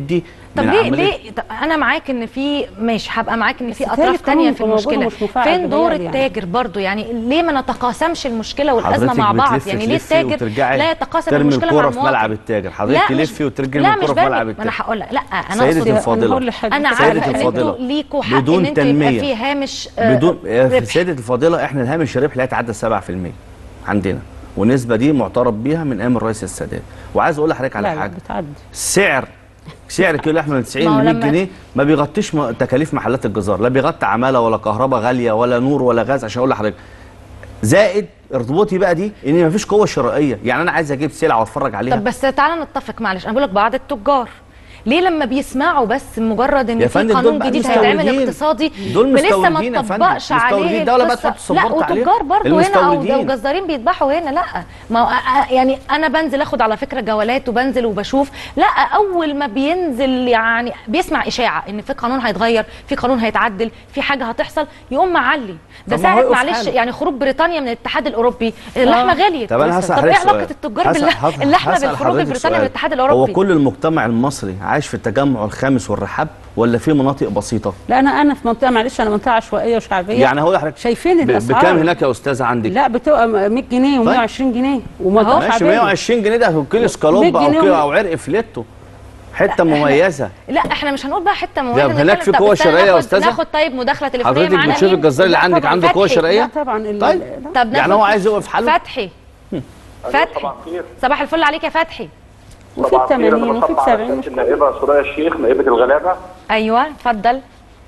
طب من ليه عملية- ليه طب انا معاك ان في ماشي هبقى معاك ان في بس اطراف تالي تانية قانون في يبقى موجود المشكله ومش مفعل فين دور بتهيألي يعني. التاجر برضو يعني ليه ما نتقاسمش المشكله والازمه حضرتك مع بعض بتلفي يعني ليه تلفي التاجر وترجعي لا يتقاسم ترمي المشكله مع الكرة في المواطن ملعب التاجر حضرتك لا مش- تلفي وترجمي لا الكرة مش في ملعب برمي ما التاجر انا هقول لك لا انا سيدتي اقصد أنا الفاضلة هقول لحضرتك انا سيدتي عارفه ان انتوا الفاضلة. ليكوا حق بدون ان انتوا يبقى تنمية. في هامش آه، بدون في ربح. سيادة الفاضلة احنا الهامش الربح لا يتعدى 7% عندنا والنسبة دي معترف بيها من ايام الرئيس السادات وعايز اقول لحضرتك على لا لا حاجة بتعدي سعر سعر كيلو لحمه من 90 ما هو ل 100 لما- جنيه ما بيغطيش م- تكاليف محلات الجزار لا بيغطي عماله ولا كهرباء غاليه ولا نور ولا غاز عشان اقول لحضرتك زائد ارتباطي بقى دي ان مفيش قوه شرائيه يعني انا عايز اجيب سلعه واتفرج عليها طب بس تعالى نتفق معلش انا بقول لك بعض التجار ليه لما بيسمعوا بس مجرد ان يا في فندم دول قانون بقى جديد هيتعمل مستوردين. اقتصادي دول لسه ما مستوردين يا فندم. اتطبقش عليه مستوردين. الدولة بقى القصة- تحط لا سبورت عليهم. وتجار برضه هنا او المستوردين. وجزارين بيذبحوا هنا لا ما هو أ- أ- يعني انا بنزل اخد على فكره جولات وبنزل وبشوف لا اول ما بينزل يعني بيسمع اشاعه ان في قانون هيتغير في قانون هيتعدل في حاجه هتحصل يقوم معلي ده طب ما هو ساعه يقف معلش حاله. يعني خروج بريطانيا من الاتحاد الاوروبي اللحمه غليت طب انا هسال طب ايه حضرتك علاقه سؤال. التجار هسأل- بالله- هسأل- اللحمه هسأل بالخروج حضرتك البريطاني من سؤال. الاتحاد الاوروبي هو كل المجتمع المصري عايش في التجمع الخامس والرحاب ولا في مناطق بسيطه لا انا انا في منطقه معلش انا منطقه عشوائيه وشعبيه يعني هقول لحضرتك شايفين ب- الاسعار بكام هناك يا استاذه عندك لا بتبقى 100 جنيه و120 جنيه ومنطقه ماشي شعبيه 120 جنيه ده كيلو سكالوب 100 او جنيه كيلو و- او عرق فليتو حته مميزه لا احنا مش هنقول بقى حته ده مميزه هناك نتكلم- في طب قوة استنى شرعية يا ناخد- أستاذة؟ ناخد طيب مداخله تليفونيه حضرتك معانا بتشوف مين؟ الجزار اللي لا عندك طبعاً. عنده قوه فتحي. شرعيه لا طبعا ال- طيب. لا. طب يعني ناخد هو عايز يوقف حاله فتحي فتحي صباح الخير صباح الفل عليك يا فتحي وفي ب صباح الخير 80 انا وفي ب بصب على 70 سيادة النائبه سوريا الشيخ نائبه الغلابه ايوه اتفضل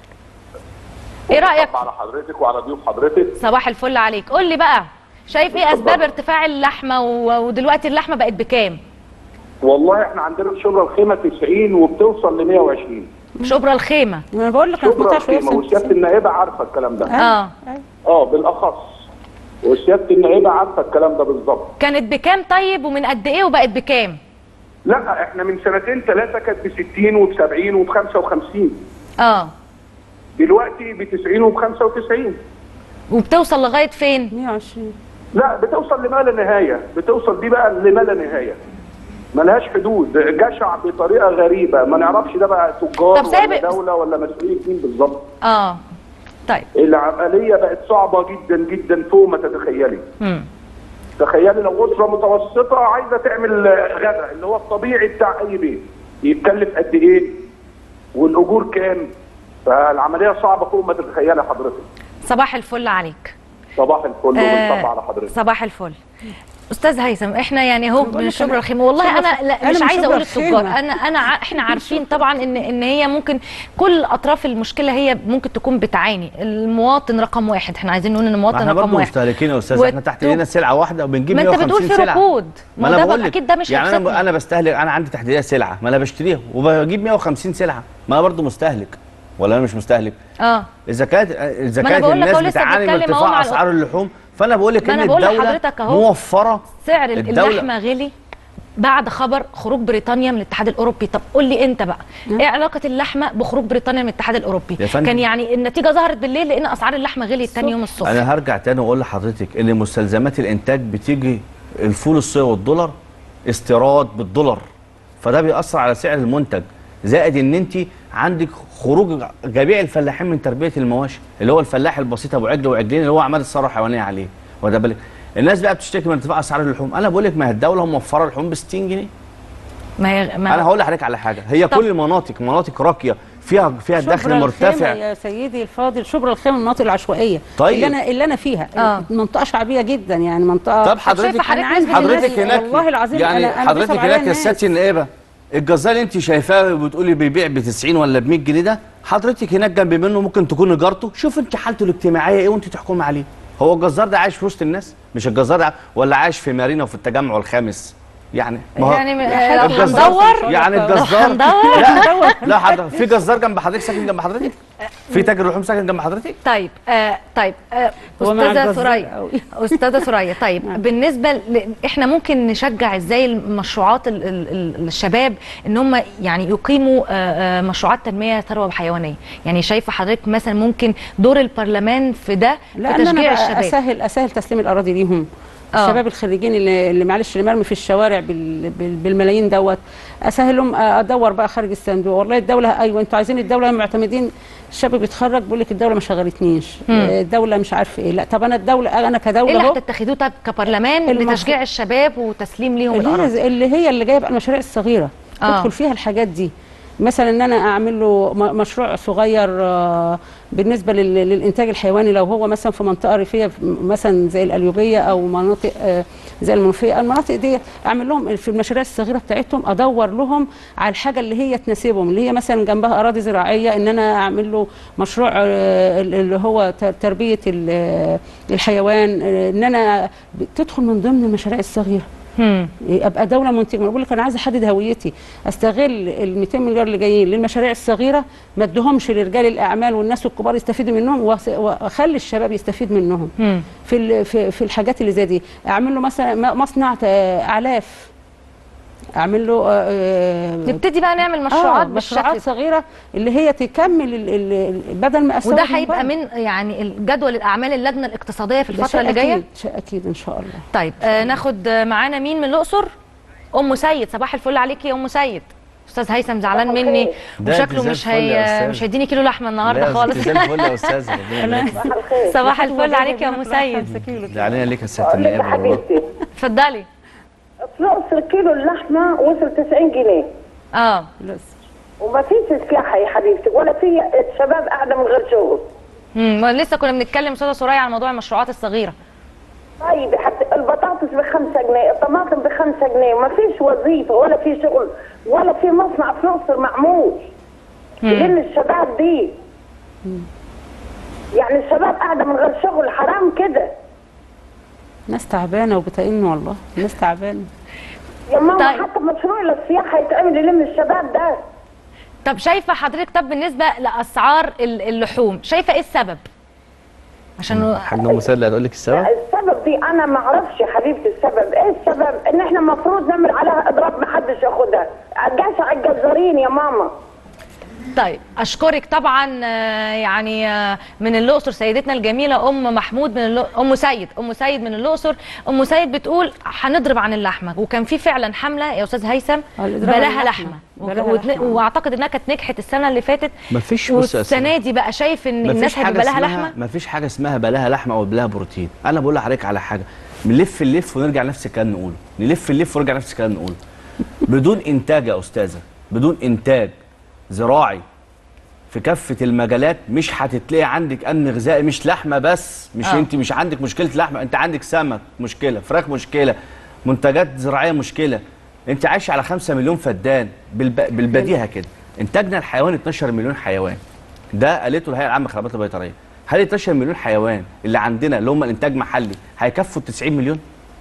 ايه رايك بصب على حضرتك وعلى ضيوف حضرتك صباح الفل عليك قول لي بقى شايف ايه اسباب ارتفاع اللحمه و- ودلوقتي اللحمه بقت بكام والله احنا عندنا في شبرا الخيمه 90 وبتوصل ل 120 شبرا الخيمه انا بقول لك انا في شبرا منطقه شويه الخيمه وسياده النائبه عارفه الكلام ده اه اه بالاخص وسياده النائبه عارفه الكلام ده بالظبط كانت بكام طيب ومن قد ايه وبقت بكام لا احنا من سنتين ثلاثه كانت ب 60 وب 70 وب 55 اه دلوقتي ب 90 وب 95 وبتوصل لغايه فين 120 لا بتوصل لما لا نهايه بتوصل دي بقى لما لا نهايه ملهاش حدود جشع بطريقه غريبه ما نعرفش ده بقى تجار طب سابق- ولا دوله ولا مسؤولين مين بالظبط اه طيب العمليه بقت صعبه جدا جدا فوق ما تتخيلي مم. تخيلي لو اسره متوسطه عايزه تعمل غدا اللي هو الطبيعي بتاع اي بيت يتكلف قد ايه والاجور كام فالعمليه صعبه فوق ما تتخيلي حضرتك صباح الفل عليك صباح الفل آه، وبنصب على حضرتك صباح الفل استاذ هيثم احنا يعني هو بقول من لك شبرا أنا- الخيمه والله شبرا انا الخ- لا أنا مش من عايزه شبرا اقول التجار الخيمة. انا انا ع- احنا عارفين طبعا ان ان هي ممكن كل اطراف المشكله هي ممكن تكون بتعاني المواطن رقم واحد احنا عايزين نقول ان ما المواطن احنا رقم برضه واحد مستهلكين يا استاذ وت- احنا تحت ايدينا سلعه واحده وبنجيب ما انت 150 بتقول في سلعه ركود ما ما انا ده بقول بقى لك اكيد ده مش يعني هيبسطنا. انا انا بستهلك انا عندي تحت ايديا سلعه ما انا بشتريها وبجيب 150 سلعه ما انا برضه مستهلك ولا انا مش مستهلك اه اذا كانت اذا ما أنا كانت بقول لك الناس أهو لسه بتعاني من بنتكلم أهو ارتفاع مع اسعار اللحوم فانا بقول لك ما ان أنا بقول الدوله لحضرتك أهو. موفره سعر الدولة- اللحمه غلي بعد خبر خروج بريطانيا من الاتحاد الاوروبي طب قول لي انت بقى ايه علاقه اللحمه بخروج بريطانيا من الاتحاد الاوروبي يا فندم. كان يعني النتيجه ظهرت بالليل لان اسعار اللحمه غليت تاني يوم الصبح انا هرجع تاني واقول لحضرتك ان مستلزمات الانتاج بتيجي الفول الصويا والدولار استيراد بالدولار فده بيأثر على سعر المنتج زائد ان انت عندك خروج جميع الفلاحين من تربيه المواشي اللي هو الفلاح البسيط ابو عجل وعجلين اللي هو عمال الثروه الحيوانيه عليه وده بالك الناس بقى بتشتكي من ارتفاع اسعار اللحوم انا بقول لك ما هي الدوله موفره اللحوم ب 60 جنيه ما هي ما انا هقول لحضرتك على حاجه هي طب. كل المناطق مناطق راقيه فيها فيها شبرا دخل الخيمة مرتفع يا سيدي الفاضل شبرا الخيمه المناطق العشوائيه طيب. اللي انا اللي انا فيها آه. منطقه شعبيه جدا يعني منطقه طب حضرتك شايفة حضرتك أنا عندي حضرتك الناس- هناك والله العظيم يعني أنا- أنا حضرتك بيصعب عليا هناك يا الناس. سيادتي النائبه الجزار اللي انت شايفاه بتقولي بيبيع ب 90 ولا ب 100 جنيه ده حضرتك هناك جنب منه ممكن تكون جارته شوف انت حالته الاجتماعيه ايه وانت تحكم عليه هو الجزار ده عايش في وسط الناس مش الجزار ده ولا عايش في مارينا وفي التجمع الخامس يعني ما هو يعني حاجة لو الجزار هندور يعني لو الجزار هندور لا لا حضرتك في جزار جنب حضرتك ساكن جنب حضرتك في تاجر لحوم ساكن جنب حضرتك طيب آه طيب آه هو مع استاذه الجزار ثريا قوي. استاذه ثريا طيب بالنسبه ل... احنا ممكن نشجع ازاي المشروعات ال... ال... ال- الشباب ان هم يعني يقيموا آه، آه، مشروعات تنميه ثروه حيوانيه يعني شايفه حضرتك مثلا ممكن دور البرلمان في ده لا في ان انا تشجيع بقى الشباب اسهل اسهل تسليم الاراضي ليهم آه. الشباب الخريجين اللي, اللي معلش اللي مرمي في الشوارع بال بال بالملايين دوت اسهل لهم ادور بقى خارج الصندوق والله الدوله ايوه انتوا عايزين الدوله معتمدين الشاب بيتخرج بيقول لك الدوله ما شغلتنيش آه، الدوله مش عارف ايه لا طب انا الدوله انا كدوله ايه اللي اهو هتتخذوه طب كبرلمان المفروض- لتشجيع الشباب وتسليم ليهم اللي هي, الاراضي اللي هي اللي جايه بقى المشاريع الصغيره آه. تدخل فيها الحاجات دي مثلا ان انا اعمل له م- مشروع صغير آه، بالنسبه لل- للانتاج الحيواني لو هو مثلا في منطقه ريفيه في- مثلا زي القليوبيه او مناطق آه، زي المنوفيه المناطق دي اعمل لهم في المشاريع الصغيره بتاعتهم ادور لهم على الحاجه اللي هي تناسبهم اللي هي مثلا جنبها اراضي زراعيه ان انا اعمل له مشروع آه، اللي هو ت- تربيه ال- الحيوان آه، ان انا تدخل من ضمن المشاريع الصغيره هم. ابقى دوله منتجه انا بقول لك انا عايزه احدد هويتي استغل ال 200 مليار اللي جايين للمشاريع الصغيره ما ادهمش لرجال الاعمال والناس الكبار يستفيدوا منهم وأس- واخلي الشباب يستفيد منهم هم. في ال- في, في الحاجات اللي زي دي اعمل له مثلا م- مصنع آه، اعلاف اعمل له آه، آه، نبتدي بقى نعمل مشروعات آه بالشكل مشروعات ده. صغيره اللي هي تكمل ال- ال- ال- بدل ما أسوي وده من هيبقى بره. من يعني جدول الاعمال اللجنه الاقتصاديه في ده الفتره شيء اللي جايه أكيد شيء اكيد ان شاء الله طيب آه ناخد آه، معانا مين من الاقصر ام سيد صباح الفل عليكي يا ام سيد استاذ هيثم زعلان مني ده وشكله أنت زي مش الفل يا هي أستاذ. مش هيديني كيلو لحمه النهارده لا، خالص أنت زي الفل يا استاذ ربنا يبارك فيك. صباح الفل عليك يا ام سيد ده علينا ليك يا ست اقول لك النائب والله حبيبتي اتفضلي في الاقصر كيلو اللحمه وصل 90 جنيه اه بس وما فيش سياحه يا حبيبتي ولا في شباب قاعده من غير شغل امم لسه كنا بنتكلم استاذه سوريا عن موضوع المشروعات الصغيره طيب حتى البطاطس ب 5 جنيه الطماطم ب 5 جنيه ما فيش وظيفه ولا في شغل ولا في مصنع في الاقصر معمول لان الشباب دي يعني الشباب قاعده من غير شغل حرام كده ناس تعبانه وبتئن والله ناس تعبانه يا ماما طيب. حتى مشروع للسياحه يتعمل يلم الشباب ده طب شايفه حضرتك طب بالنسبه لاسعار ال- اللحوم شايفه ايه السبب عشان حاج ام سيد اللي هتقول لك السبب السبب دي انا ما اعرفش يا حبيبتي السبب ايه السبب ان احنا المفروض نعمل عليها اضراب ما حدش ياخدها جشع الجزارين يا ماما طيب اشكرك طبعا آه، يعني آه، من الاقصر سيدتنا الجميله ام محمود من اللو... ام سيد ام سيد من الاقصر ام سيد بتقول هنضرب عن اللحمه وكان في فعلا حمله يا استاذ هيثم آه، الإضراب عن بلاها اللحمة. لحمه بلاها وت- لحمة. واعتقد انها كانت نجحت السنه اللي فاتت مفيش بص يا والسنه دي بقى شايف ان الناس مفيش حاجه هتبقى لها اسمها لحمه مفيش حاجه اسمها بلاها لحمه او بلاها بروتين انا بقول لحضرتك على حاجه نلف نلف ونرجع نفس الكلام نقوله نلف نلف ونرجع نفس الكلام نقوله بدون انتاج يا استاذه بدون انتاج زراعي في كافه المجالات مش هتتلاقي عندك امن غذائي مش لحمه بس مش آه. آه. انت مش عندك مشكله لحمه انت عندك سمك مشكله فراخ مشكله منتجات زراعيه مشكله انت عايش على 5 مليون فدان بالب... بالبديهه كده انتاجنا الحيواني 12 مليون حيوان ده قالته الهيئه العامه للخدمات البيطريه هل 12 مليون حيوان اللي عندنا اللي هم الانتاج محلي هيكفوا 90 مليون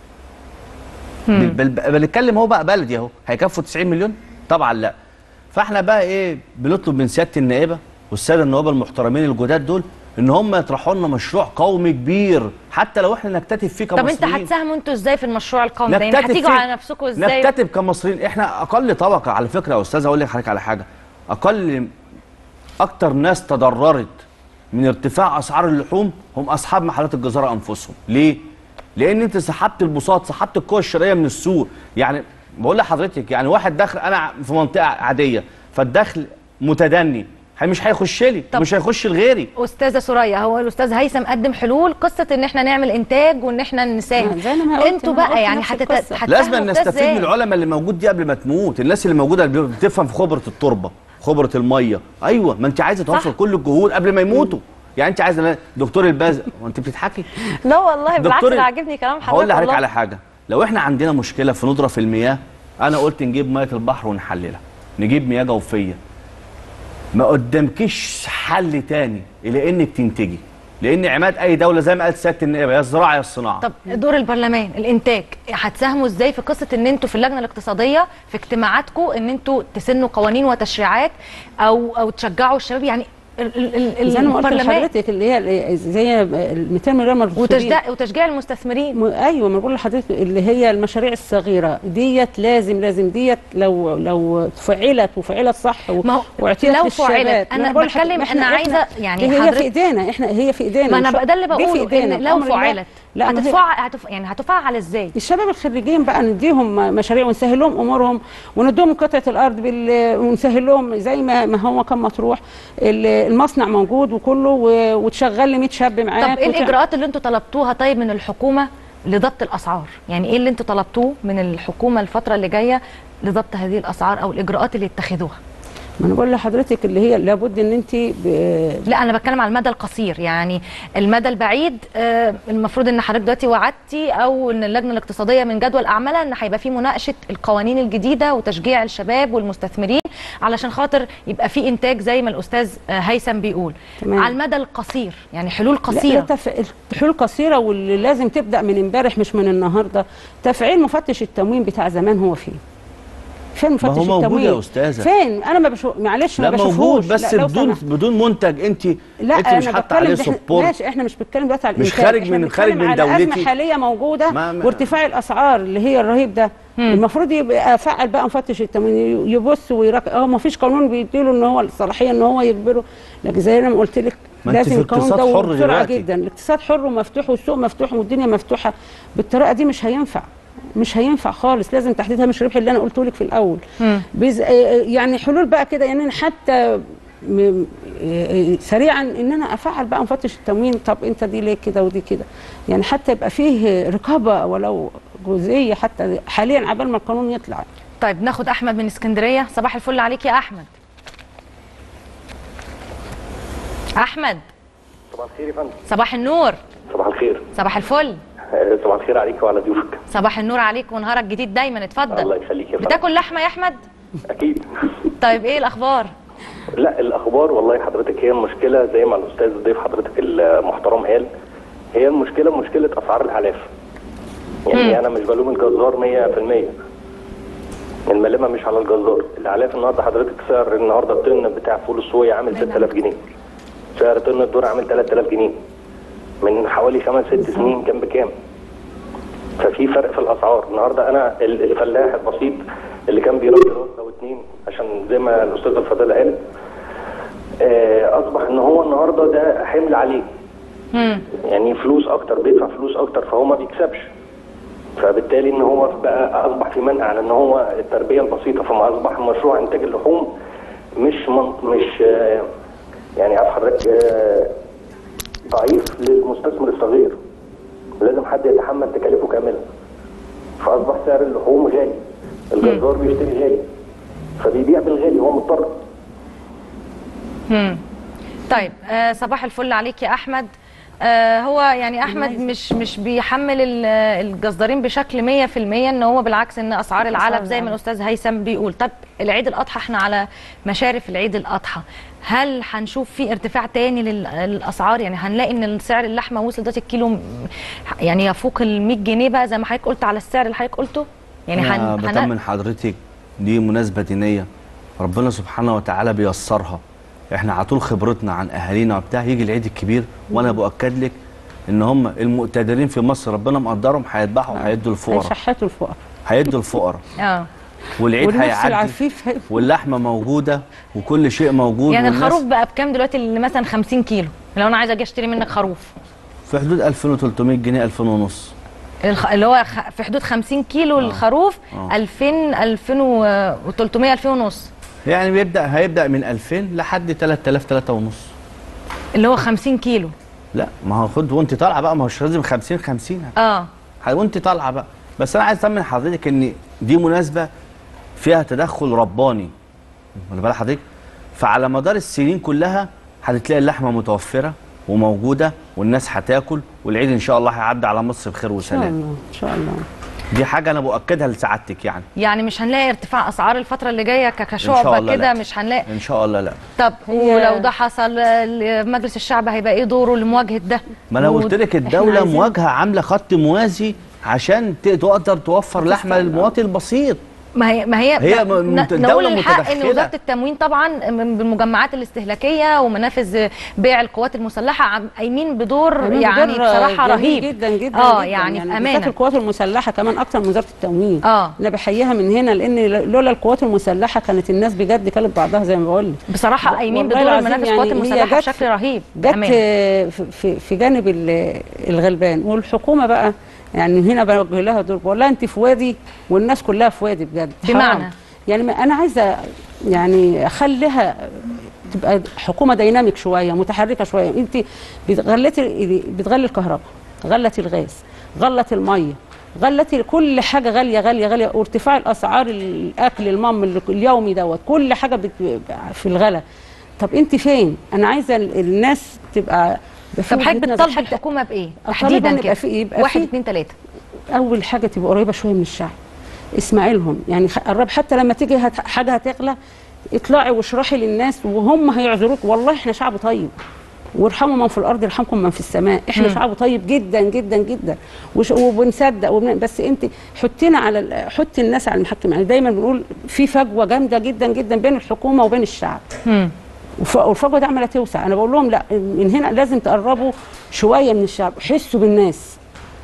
بال- بال- بنتكلم هو بقى بلدي اهو هيكفوا 90 مليون طبعا لا فاحنا بقى ايه بنطلب من سياده النائبه والساده النواب المحترمين الجداد دول ان هم يطرحوا لنا مشروع قومي كبير حتى لو احنا نكتتب فيه طب كمصريين انت هتساهموا انتوا ازاي في المشروع القومي ده يعني نكتتب هتيجوا فيه- على نفسكم ازاي نكتتب كمصريين احنا اقل طبقه على فكره يا استاذ اقول لك حضرتك على حاجه اقل اكتر ناس تضررت من ارتفاع اسعار اللحوم هم اصحاب محلات الجزاره انفسهم ليه لان انت سحبت البساط سحبت القوى الشرائيه من السوق يعني بقول لحضرتك يعني واحد داخل انا في منطقه عاديه فالدخل متدني هي مش هيخش لي طب- مش هيخش لغيري استاذه سوريا هو الاستاذ هيثم قدم حلول قصه ان احنا نعمل انتاج وان احنا نساهم زي ما قلت، انتوا أنا قلت بقى يعني نفس هتت- القصة. هتساهموا لازم في ده نستفيد إزاي؟ من العلماء اللي موجود دي قبل ما تموت الناس اللي موجوده اللي بتفهم في خبره التربه خبره الميه ايوه ما انت عايزه توفر صح. كل الجهود قبل ما يموتوا يعني انت عايزه دكتور الباز وانت بتضحكي لا والله بالعكس دكتور ده عاجبني كلام حضرتك هقول لحضرتك والله. على حاجه لو احنا عندنا مشكله في ندره في المياه انا قلت نجيب ميه البحر ونحللها نجيب مياه جوفيه ما قدامكيش حل تاني الا انك تنتجي لان عماد اي دوله زي ما قالت سياده النائبه يا الزراعه يا الصناعه طب دور البرلمان الانتاج هتساهموا ازاي في قصه ان انتوا في اللجنه الاقتصاديه في اجتماعاتكم ان انتوا تسنوا قوانين وتشريعات او او تشجعوا الشباب يعني ال- ال- ال- زي ما قلت البرلمان لحضرتك اللي هي زي ال 200 مليون مرصودين وتشجيع وتشجيع المستثمرين م- ايوه ما بقول لحضرتك اللي هي المشاريع الصغيره ديت لازم لازم ديت لو لو فعلت وفعلت صح و- ما هو واعطيت لو للشباب. فعلت، ما أنا بقول بتكلم لحضرتك، أنا إحنا- عايزة يعني هي حضرتك- في ايدينا احنا هي في ايدينا ما أنا إن شاء- بقى ده اللي دي في بقوله، إيدينا. إن لو بأمر الله فعلت. لا ما هي- هتدفع هتف... يعني هتفعل ازاي الشباب الخريجين بقى نديهم مشاريع ونسهل لهم امورهم ونديهم قطعه الارض بال... ونسهل لهم زي ما ما هو كان مطروح ال- المصنع موجود وكله و... وتشغل لي 100 شاب معاك طب ايه وت- الاجراءات اللي انتوا طلبتوها طيب من الحكومه لضبط الاسعار يعني ايه اللي انتوا طلبتوه من الحكومه الفتره اللي جايه لضبط هذه الاسعار او الاجراءات اللي اتخذوها ما انا بقول لحضرتك اللي هي لابد ان انت ب... لا انا بتكلم على المدى القصير يعني المدى البعيد آه، المفروض ان حضرتك دلوقتي وعدتي او ان اللجنه الاقتصاديه من جدول اعمالها ان هيبقى في مناقشه القوانين الجديده وتشجيع الشباب والمستثمرين علشان خاطر يبقى في انتاج زي ما الاستاذ آه، هيثم بيقول تمام. على المدى القصير يعني حلول لا قصيره ده تف... الحلول قصيره واللي لازم تبدا من امبارح مش من النهارده تفعيل مفتش التموين بتاع زمان هو فين فين مفتش ما هو موجود التموين يا أستاذة. فين انا ما بشوف معلش ما لا بشوفهوش موجود بس لا لو بدون سمحت. بدون منتج انت لا انت مش انا حاطه عليه بتكلم إحنا- سبورت ماشي احنا مش بنتكلم دلوقتي على مش الإنتاج، خارج إحنا من- بنتكلم خارج من على ازمه دولتي. حاليه موجوده ما- ما- وارتفاع الاسعار اللي هي الرهيب ده المفروض يبقى فعل بقى مفتش التموين يبص ويراقب اه ما فيش قانون بيديله ان هو الصلاحيه ان هو يجبره لكن زي ما قلت لك ما أنت لازم في القانون اقتصاد ده حر بسرعه دلوقتي. جدا الاقتصاد حر ومفتوح والسوق مفتوح والدنيا مفتوحه بالطريقه دي مش هينفع مش هينفع خالص لازم تحديد هامش الربح اللي انا قلته لك في الاول بز... آه، يعني حلول بقى كده يعني أنا حتى م... آه، سريعا ان انا افعل بقى مفتش التموين طب انت دي ليه كده ودي كده يعني حتى يبقى فيه رقابه ولو جزئيه حتى حاليا عبال ما القانون يطلع طيب ناخد احمد من اسكندريه صباح الفل عليك يا احمد احمد صباح الخير يا فندم صباح النور صباح الخير صباح الفل آه، صباح الخير عليك وعلى ضيوفك صباح النور عليك ونهارك جديد دايما اتفضل الله يخليك يا فندم بتاكل لحمه يا احمد اكيد طيب ايه الاخبار لا الاخبار والله حضرتك هي المشكله زي ما الاستاذ ضيف حضرتك المحترم قال هي المشكله مشكله اسعار الاعلاف يعني انا مش بلوم الجزار 100% الملامه مش على الجزار الاعلاف النهارده حضرتك سعر النهارده الطن بتاع فول الصويا عامل 6000 جنيه سعر طن الذره عامل 3000 جنيه من حوالي خمس ست سنين كان بكام ففي فرق في الاسعار النهارده انا ال- الفلاح البسيط اللي كان بيربي راس او اتنين عشان زي ما الاستاذه الفضيله قالت آه، اصبح ان هو النهارده ده حمل عليه يعني فلوس اكتر بيدفع فلوس اكتر فهو ما بيكسبش فبالتالي ان هو بقى اصبح في منع على ان هو التربيه البسيطه فما اصبح مشروع انتاج اللحوم مش من مش آه، يعني عارف حضرتك آه، ضعيف للمستثمر الصغير لازم حد يتحمل تكاليفه كامله فاصبح سعر اللحوم غالي الجزار بيشتري غالي فبيبيع بالغالي هو مضطر مم. طيب آه صباح الفل عليك يا احمد آه هو يعني احمد مش مش بيحمل ال- الجزارين بشكل 100% ان هو بالعكس ان اسعار العلف زي ما الاستاذ هيثم بيقول طب العيد الاضحى احنا على مشارف العيد الاضحى هل هنشوف في ارتفاع تاني لل- للاسعار يعني هنلاقي ان سعر اللحمه وصل دلوقتي الكيلو م- يعني يفوق ال 100 جنيه بقى زي ما حضرتك قلت على السعر اللي حضرتك قلته يعني انا هن... بطمن حضرتك دي مناسبه دينيه ربنا سبحانه وتعالى بيسرها احنا على طول خبرتنا عن اهالينا وبتاع يجي العيد الكبير وانا باكد لك ان هم المقتدرين في مصر ربنا مقدرهم هيذبحوا هيدوا الفقراء هيشحتوا الفقراء هيدوا الفقراء اه والعيد والنفس هيعدي العفيف هي- واللحمه موجوده وكل شيء موجود يعني والناس الخروف بقى بكام دلوقتي اللي مثلا 50 كيلو لو انا عايزه اجي اشتري منك خروف في حدود 2300 جنيه 2000 ونص الخ... اللي هو خ... في حدود 50 كيلو الخروف آه. 2000 2300 2000 ونص يعني بيبدا هيبدا من 2000 لحد 3000 3 ونص اللي هو 50 كيلو لا ما هو خد وانت طالعه بقى ما هوش لازم 50 50 اه وانت طالعه بقى بس انا عايز اطمن حضرتك ان دي مناسبه فيها تدخل رباني واخد بال حضرتك فعلى مدار السنين كلها هتلاقي اللحمه متوفره وموجوده والناس هتاكل والعيد ان شاء الله هيعدي على مصر بخير ان شاء وسلام الله ان شاء الله دي حاجه انا باكدها لسعادتك يعني يعني مش هنلاقي ارتفاع اسعار الفتره اللي جايه ك- إن شاء كشعبه الله كده لا. مش هنلاقي ان شاء الله لا طب هي- ولو ده حصل ال- مجلس الشعب هيبقى ايه دوره لمواجهه ده ما انا قلت لك الدوله عايزين- مواجهه عامله خط موازي عشان ت- تقدر توفر لحمه تستنى. للمواطن البسيط ما هي ما هي, هي ن- م- مت- نقول دولة الحق ان متدخلة. وزاره التموين طبعا من بالمجمعات الاستهلاكيه ومنافذ بيع القوات المسلحه عم- قايمين بدور عاملين يعني بدور بصراحه جميل رهيب جدا جدا اه جدا يعني, في بالذات امانه القوات المسلحه كمان اكتر من وزاره التموين اه انا بحييها من هنا لان لولا القوات المسلحه كانت الناس بجد كلت بعضها زي ما بقول لك بصراحه قايمين والله بدور العظيم المنافذ يعني القوات هي المسلحه جت- بشكل رهيب جت بأمانة. في, في, في جانب ال- الغلبان والحكومه بقى يعني هنا بوجه لها دور بقول لها انت في وادي والناس كلها في وادي بجد بمعنى؟ حرام. يعني ما انا عايزه يعني اخليها تبقى حكومه ديناميك شويه متحركه شويه انت بتغلتي بتغلي الكهرباء غلتي الغاز غلت الميه غلتي كل حاجه غاليه غاليه غاليه وارتفاع الاسعار الاكل المام اللي- اليومي دوت كل حاجه بت- في الغلا طب انت فين انا عايزه ال- الناس تبقى طب في حضرتك وجهة نظر بتطالب حتى الحكومه بايه أطالبها تحديدا إن كده يبقى في يبقى واحد في اتنين تلاته اول حاجه تبقى قريبه شويه من الشعب اسمعي لهم يعني خ- قرب حتى لما تيجي هت- حاجه هتغلى اطلعي واشرحي للناس وهم هيعذروك والله احنا شعب طيب وارحموا من في الارض يرحمكم من في السماء احنا مم. شعب طيب جدا جدا جدا وش- وبنصدق وبن... بس انت حطينا على ال- حطي الناس على المحكم يعني دايما بنقول في فجوه جامده جدا جدا بين الحكومه وبين الشعب مم. وف- والفجوه دي عماله توسع انا بقول لهم لا من هنا لازم تقربوا شويه من الشعب حسوا بالناس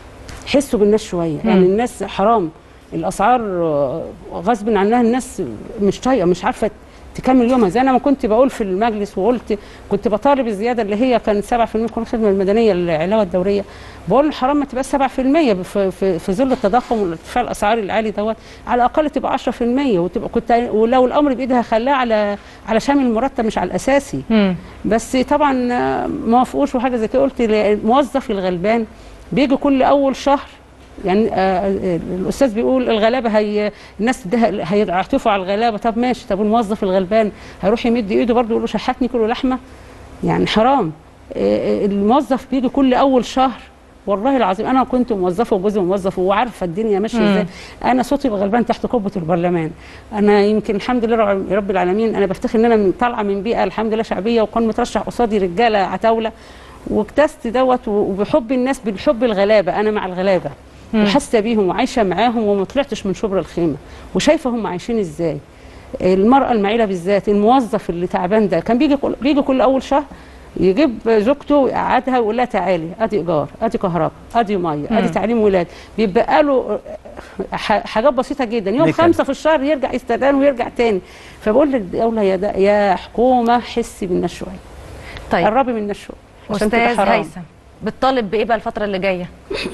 حسوا بالناس شويه يعني الناس حرام الاسعار آه، غصب عنها الناس مش طايقه مش عارفه تكمل يومها زي انا ما كنت بقول في المجلس وقلت كنت بطالب الزياده اللي هي كانت 7% كل الخدمه المدنيه العلاوه الدوريه بقول حرام ما تبقاش 7% في, في, في ظل التضخم وارتفاع الاسعار العالي دوت على الاقل تبقى 10% وتبقى كنت ولو الامر بايدها خلاها على على شامل المرتب مش على الاساسي مم. بس طبعا آه، ما وافقوش وحاجه زي كده قلت الموظف الغلبان بيجي كل اول شهر يعني آه، آه، الاستاذ بيقول الغلابه هي الناس تديها- هيعطفوا على الغلابه طب ماشي طب الموظف الغلبان هيروح يمد ايده برضه يقول له شحتني كيلو لحمه يعني حرام آه، آه، الموظف بيجي كل اول شهر والله العظيم انا كنت موظفه وجوزي موظف وعارفه الدنيا ماشيه مم. ازاي انا صوتي الغلبان تحت قبه البرلمان انا يمكن الحمد لله رب- رب العالمين انا بفتخر ان انا من طالعه من بيئه الحمد لله شعبيه وكان مترشح قصادي رجاله عتاوله واكتست دوت وبحب الناس بالحب الغلابه انا مع الغلابه وحاسه بيهم وعايشه معاهم وما طلعتش من شبر الخيمه وشايفه هم عايشين ازاي المراه المعيله بالذات الموظف اللي تعبان ده كان بيجي كل بيجي كل اول شهر يجيب زوجته ويقعدها ويقول لها تعالي ادي ايجار ادي كهرباء ادي ميه ادي تعليم ولاد بيبقى له ح- حاجات بسيطه جدا يوم نكد. خمسة في الشهر يرجع يستدان ويرجع تاني فبقول للدوله يا دا يا حكومه حسي بالناس شويه طيب قربي من الناس شويه عشان تبقى استاذ حرام. هيثم بتطالب بايه بقى الفتره اللي جايه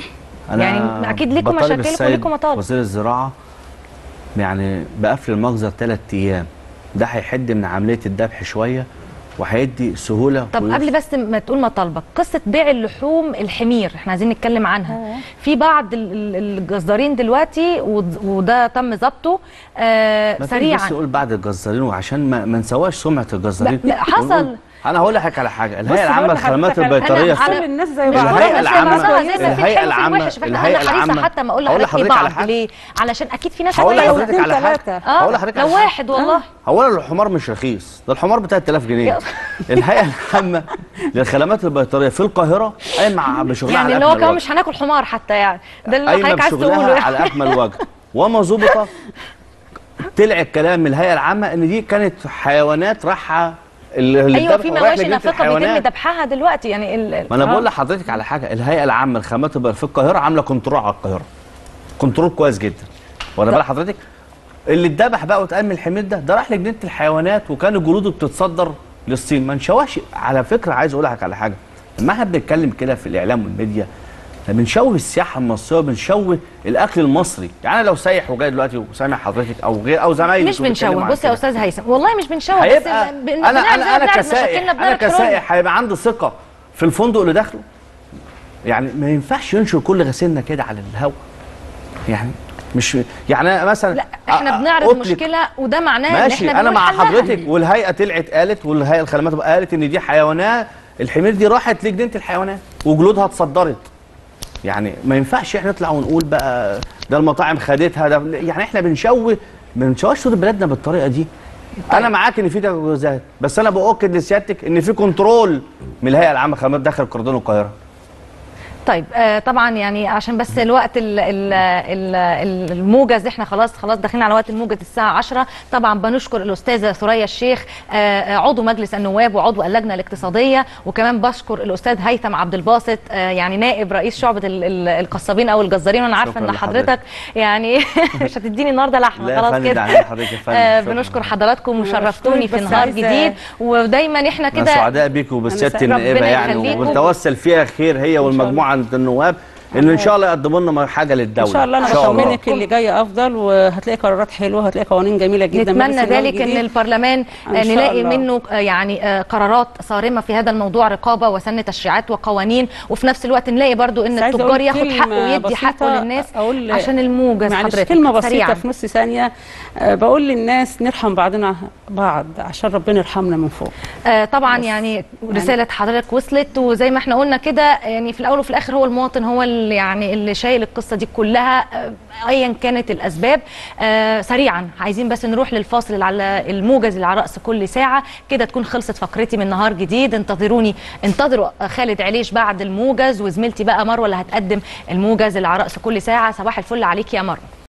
أنا يعني أكيد ليكم بطالب مشاكلكم السيد وليكم مطالب. وزير الزراعه يعني بقفل المجزر ثلاث ايام ده هيحد من عمليه الذبح شويه وهيدي سهوله طب ويسر. قبل بس ما تقول مطالبك قصه بيع اللحوم الحمير احنا عايزين نتكلم عنها في بعض ال- ال- الجزارين دلوقتي ود- وده تم ضبطه آه ما سريعا بس سريعا نقول بعد الجزارين وعشان ما, ما نسواش سمعه الجزارين لا، لا، حصل. ونقول- انا هقول لك على حاجه بص الهيئه العامه بقول للخدمات لحضرتك البيطريه أنا على- كل الناس زي مش بعض بقول الهيئة لك العامة- زي ما زي ما في الهيئة الحلو وفي العامة- الوحش فاحنا الهيئة انا حريصه العامة- حتى ما اقول هقول لحضرتك ايه لحضرتك على بعض حاجة. ليه علشان اكيد في ناس هقول كويسة. لحضرتك على حاجه ثلاثة. اه هقول لحضرتك لو على حاجة. واحد والله اولا الحمار مش رخيص ده الحمار ب 3000 جنيه الهيئه العامه للخدمات البيطريه في القاهره قايمه بشغلها يعني على اللي هو أكمل كمان وجه. مش هناكل حمار حتى يعني ده اللي قايمه حضرتك عايز بشغلها تقوله على اكمل وجه وما ظبط طلع الكلام من الهيئه العامه ان دي كانت حيوانات راحه اللي اللي ايوه اتذبحوا في رايح مواشي لجنة نافقه بيتم الحيوانات. ذبحها دلوقتي يعني ال... ما انا آه. بقول لحضرتك على حاجه الهيئه العامه للخدمات البيطريه في القاهره عامله كنترول على القاهره كنترول كويس جدا وانا بقول لحضرتك اللي اتذبح بقى واتقال من الحمير ده ده راح لجنه الحيوانات وكان جلوده بتتصدر للصين ما نشوهش على فكره عايز اقول لك على حاجه لما احنا بنتكلم كده في الاعلام والميديا احنا بنشوه السياحه المصريه وبنشوه الاكل المصري يعني أنا لو سايح وجاي دلوقتي وسامع حضرتك او غير او زمايلي مش بنشوه بص يا استاذ هيثم والله مش بنشوه بس هيبقى ب- انا بنعرف انا زي ما انا بنعرف كسائح مشاكلنا انا بنعرف حلولها. كسائح هيبقى عندي ثقه في الفندق اللي داخله يعني ما ينفعش ينشر كل غسيلنا كده على الهواء يعني مش يعني أنا مثلا لا احنا أ- بنعرض أطلق- مشكله وده معناه ان ماشي احنا انا بنقول مع حلها. حضرتك والهيئه طلعت قالت والهيئه الخدمات قالت ان دي حيوانات الحمير دي راحت لجنه الحيوانات وجلودها اتصدرت يعني ما ينفعش احنا نطلع ونقول بقى ده المطاعم خدتها ده يعني احنا بنشوه ما بنشوهش صوره بلادنا بالطريقه دي انا معاك ان في تجاوزات بس انا باكد لسيادتك ان في كنترول من الهيئه العامه للخدمات داخل كردون القاهره طيب آه طبعا يعني عشان بس الوقت ال ال ال الموجز احنا خلاص خلاص داخلين على وقت الموجز الساعه 10 طبعا بنشكر الاستاذه ثريا الشيخ آه عضو مجلس النواب وعضو اللجنه الاقتصاديه وكمان بشكر الاستاذ هيثم عبد الباسط آه يعني نائب رئيس شعبه ال- ال- القصابين او الجزارين وانا عارفه شكراً ان لحضرتك. حضرتك يعني مش هتديني النهارده لحمه لا يا خلاص فندم، ده كده على حضرتك يا فندم. آه شكراً. بنشكر حضراتكم أنا وشرفتوني بشكرك في بس نهار عايزة- جديد ودايما احنا احنا كده سعداء بيكم وبسياده سعيد. النائبه ربنا يعني يخليكم. ونتوسل فيها خير هي والمجموعه النواب ان ان شاء الله يقدموا لنا حاجه للدوله ان شاء الله انا إن شاء الله. بطمنك اللي جاي افضل وهتلاقي قرارات حلوه هتلاقي قوانين جميله جدا نتمنى مجلس النواب ذلك ان الجديد البرلمان إن آه، شاء نلاقي الله. منه آه، يعني آه، قرارات صارمه في هذا الموضوع رقابه وسن تشريعات وقوانين وفي نفس الوقت نلاقي برضو ان بس عايزة التجار أقول ياخد كلمة حقه ويدي حقه بسيطة للناس أقول عشان الموجز معلش حضرتك كلمه بسيطه سريعا في نص ثانيه آه، بقول للناس نرحم بعضنا بعض عشان ربنا يرحمنا من فوق آه طبعا يعني رساله حضرتك وصلت وزي ما احنا قلنا كده يعني في الاول وفي الاخر هو المواطن هو اللي يعني اللي شايل القصه دي كلها آه، ايا كانت الاسباب آه سريعا عايزين بس نروح للفاصل اللي على الموجز اللي على راس كل ساعه كده تكون خلصت فقرتي من نهار جديد انتظروني انتظروا خالد عليش بعد الموجز وزميلتي بقى مروه اللي هتقدم الموجز اللي على راس كل ساعه صباح الفل عليك يا مروه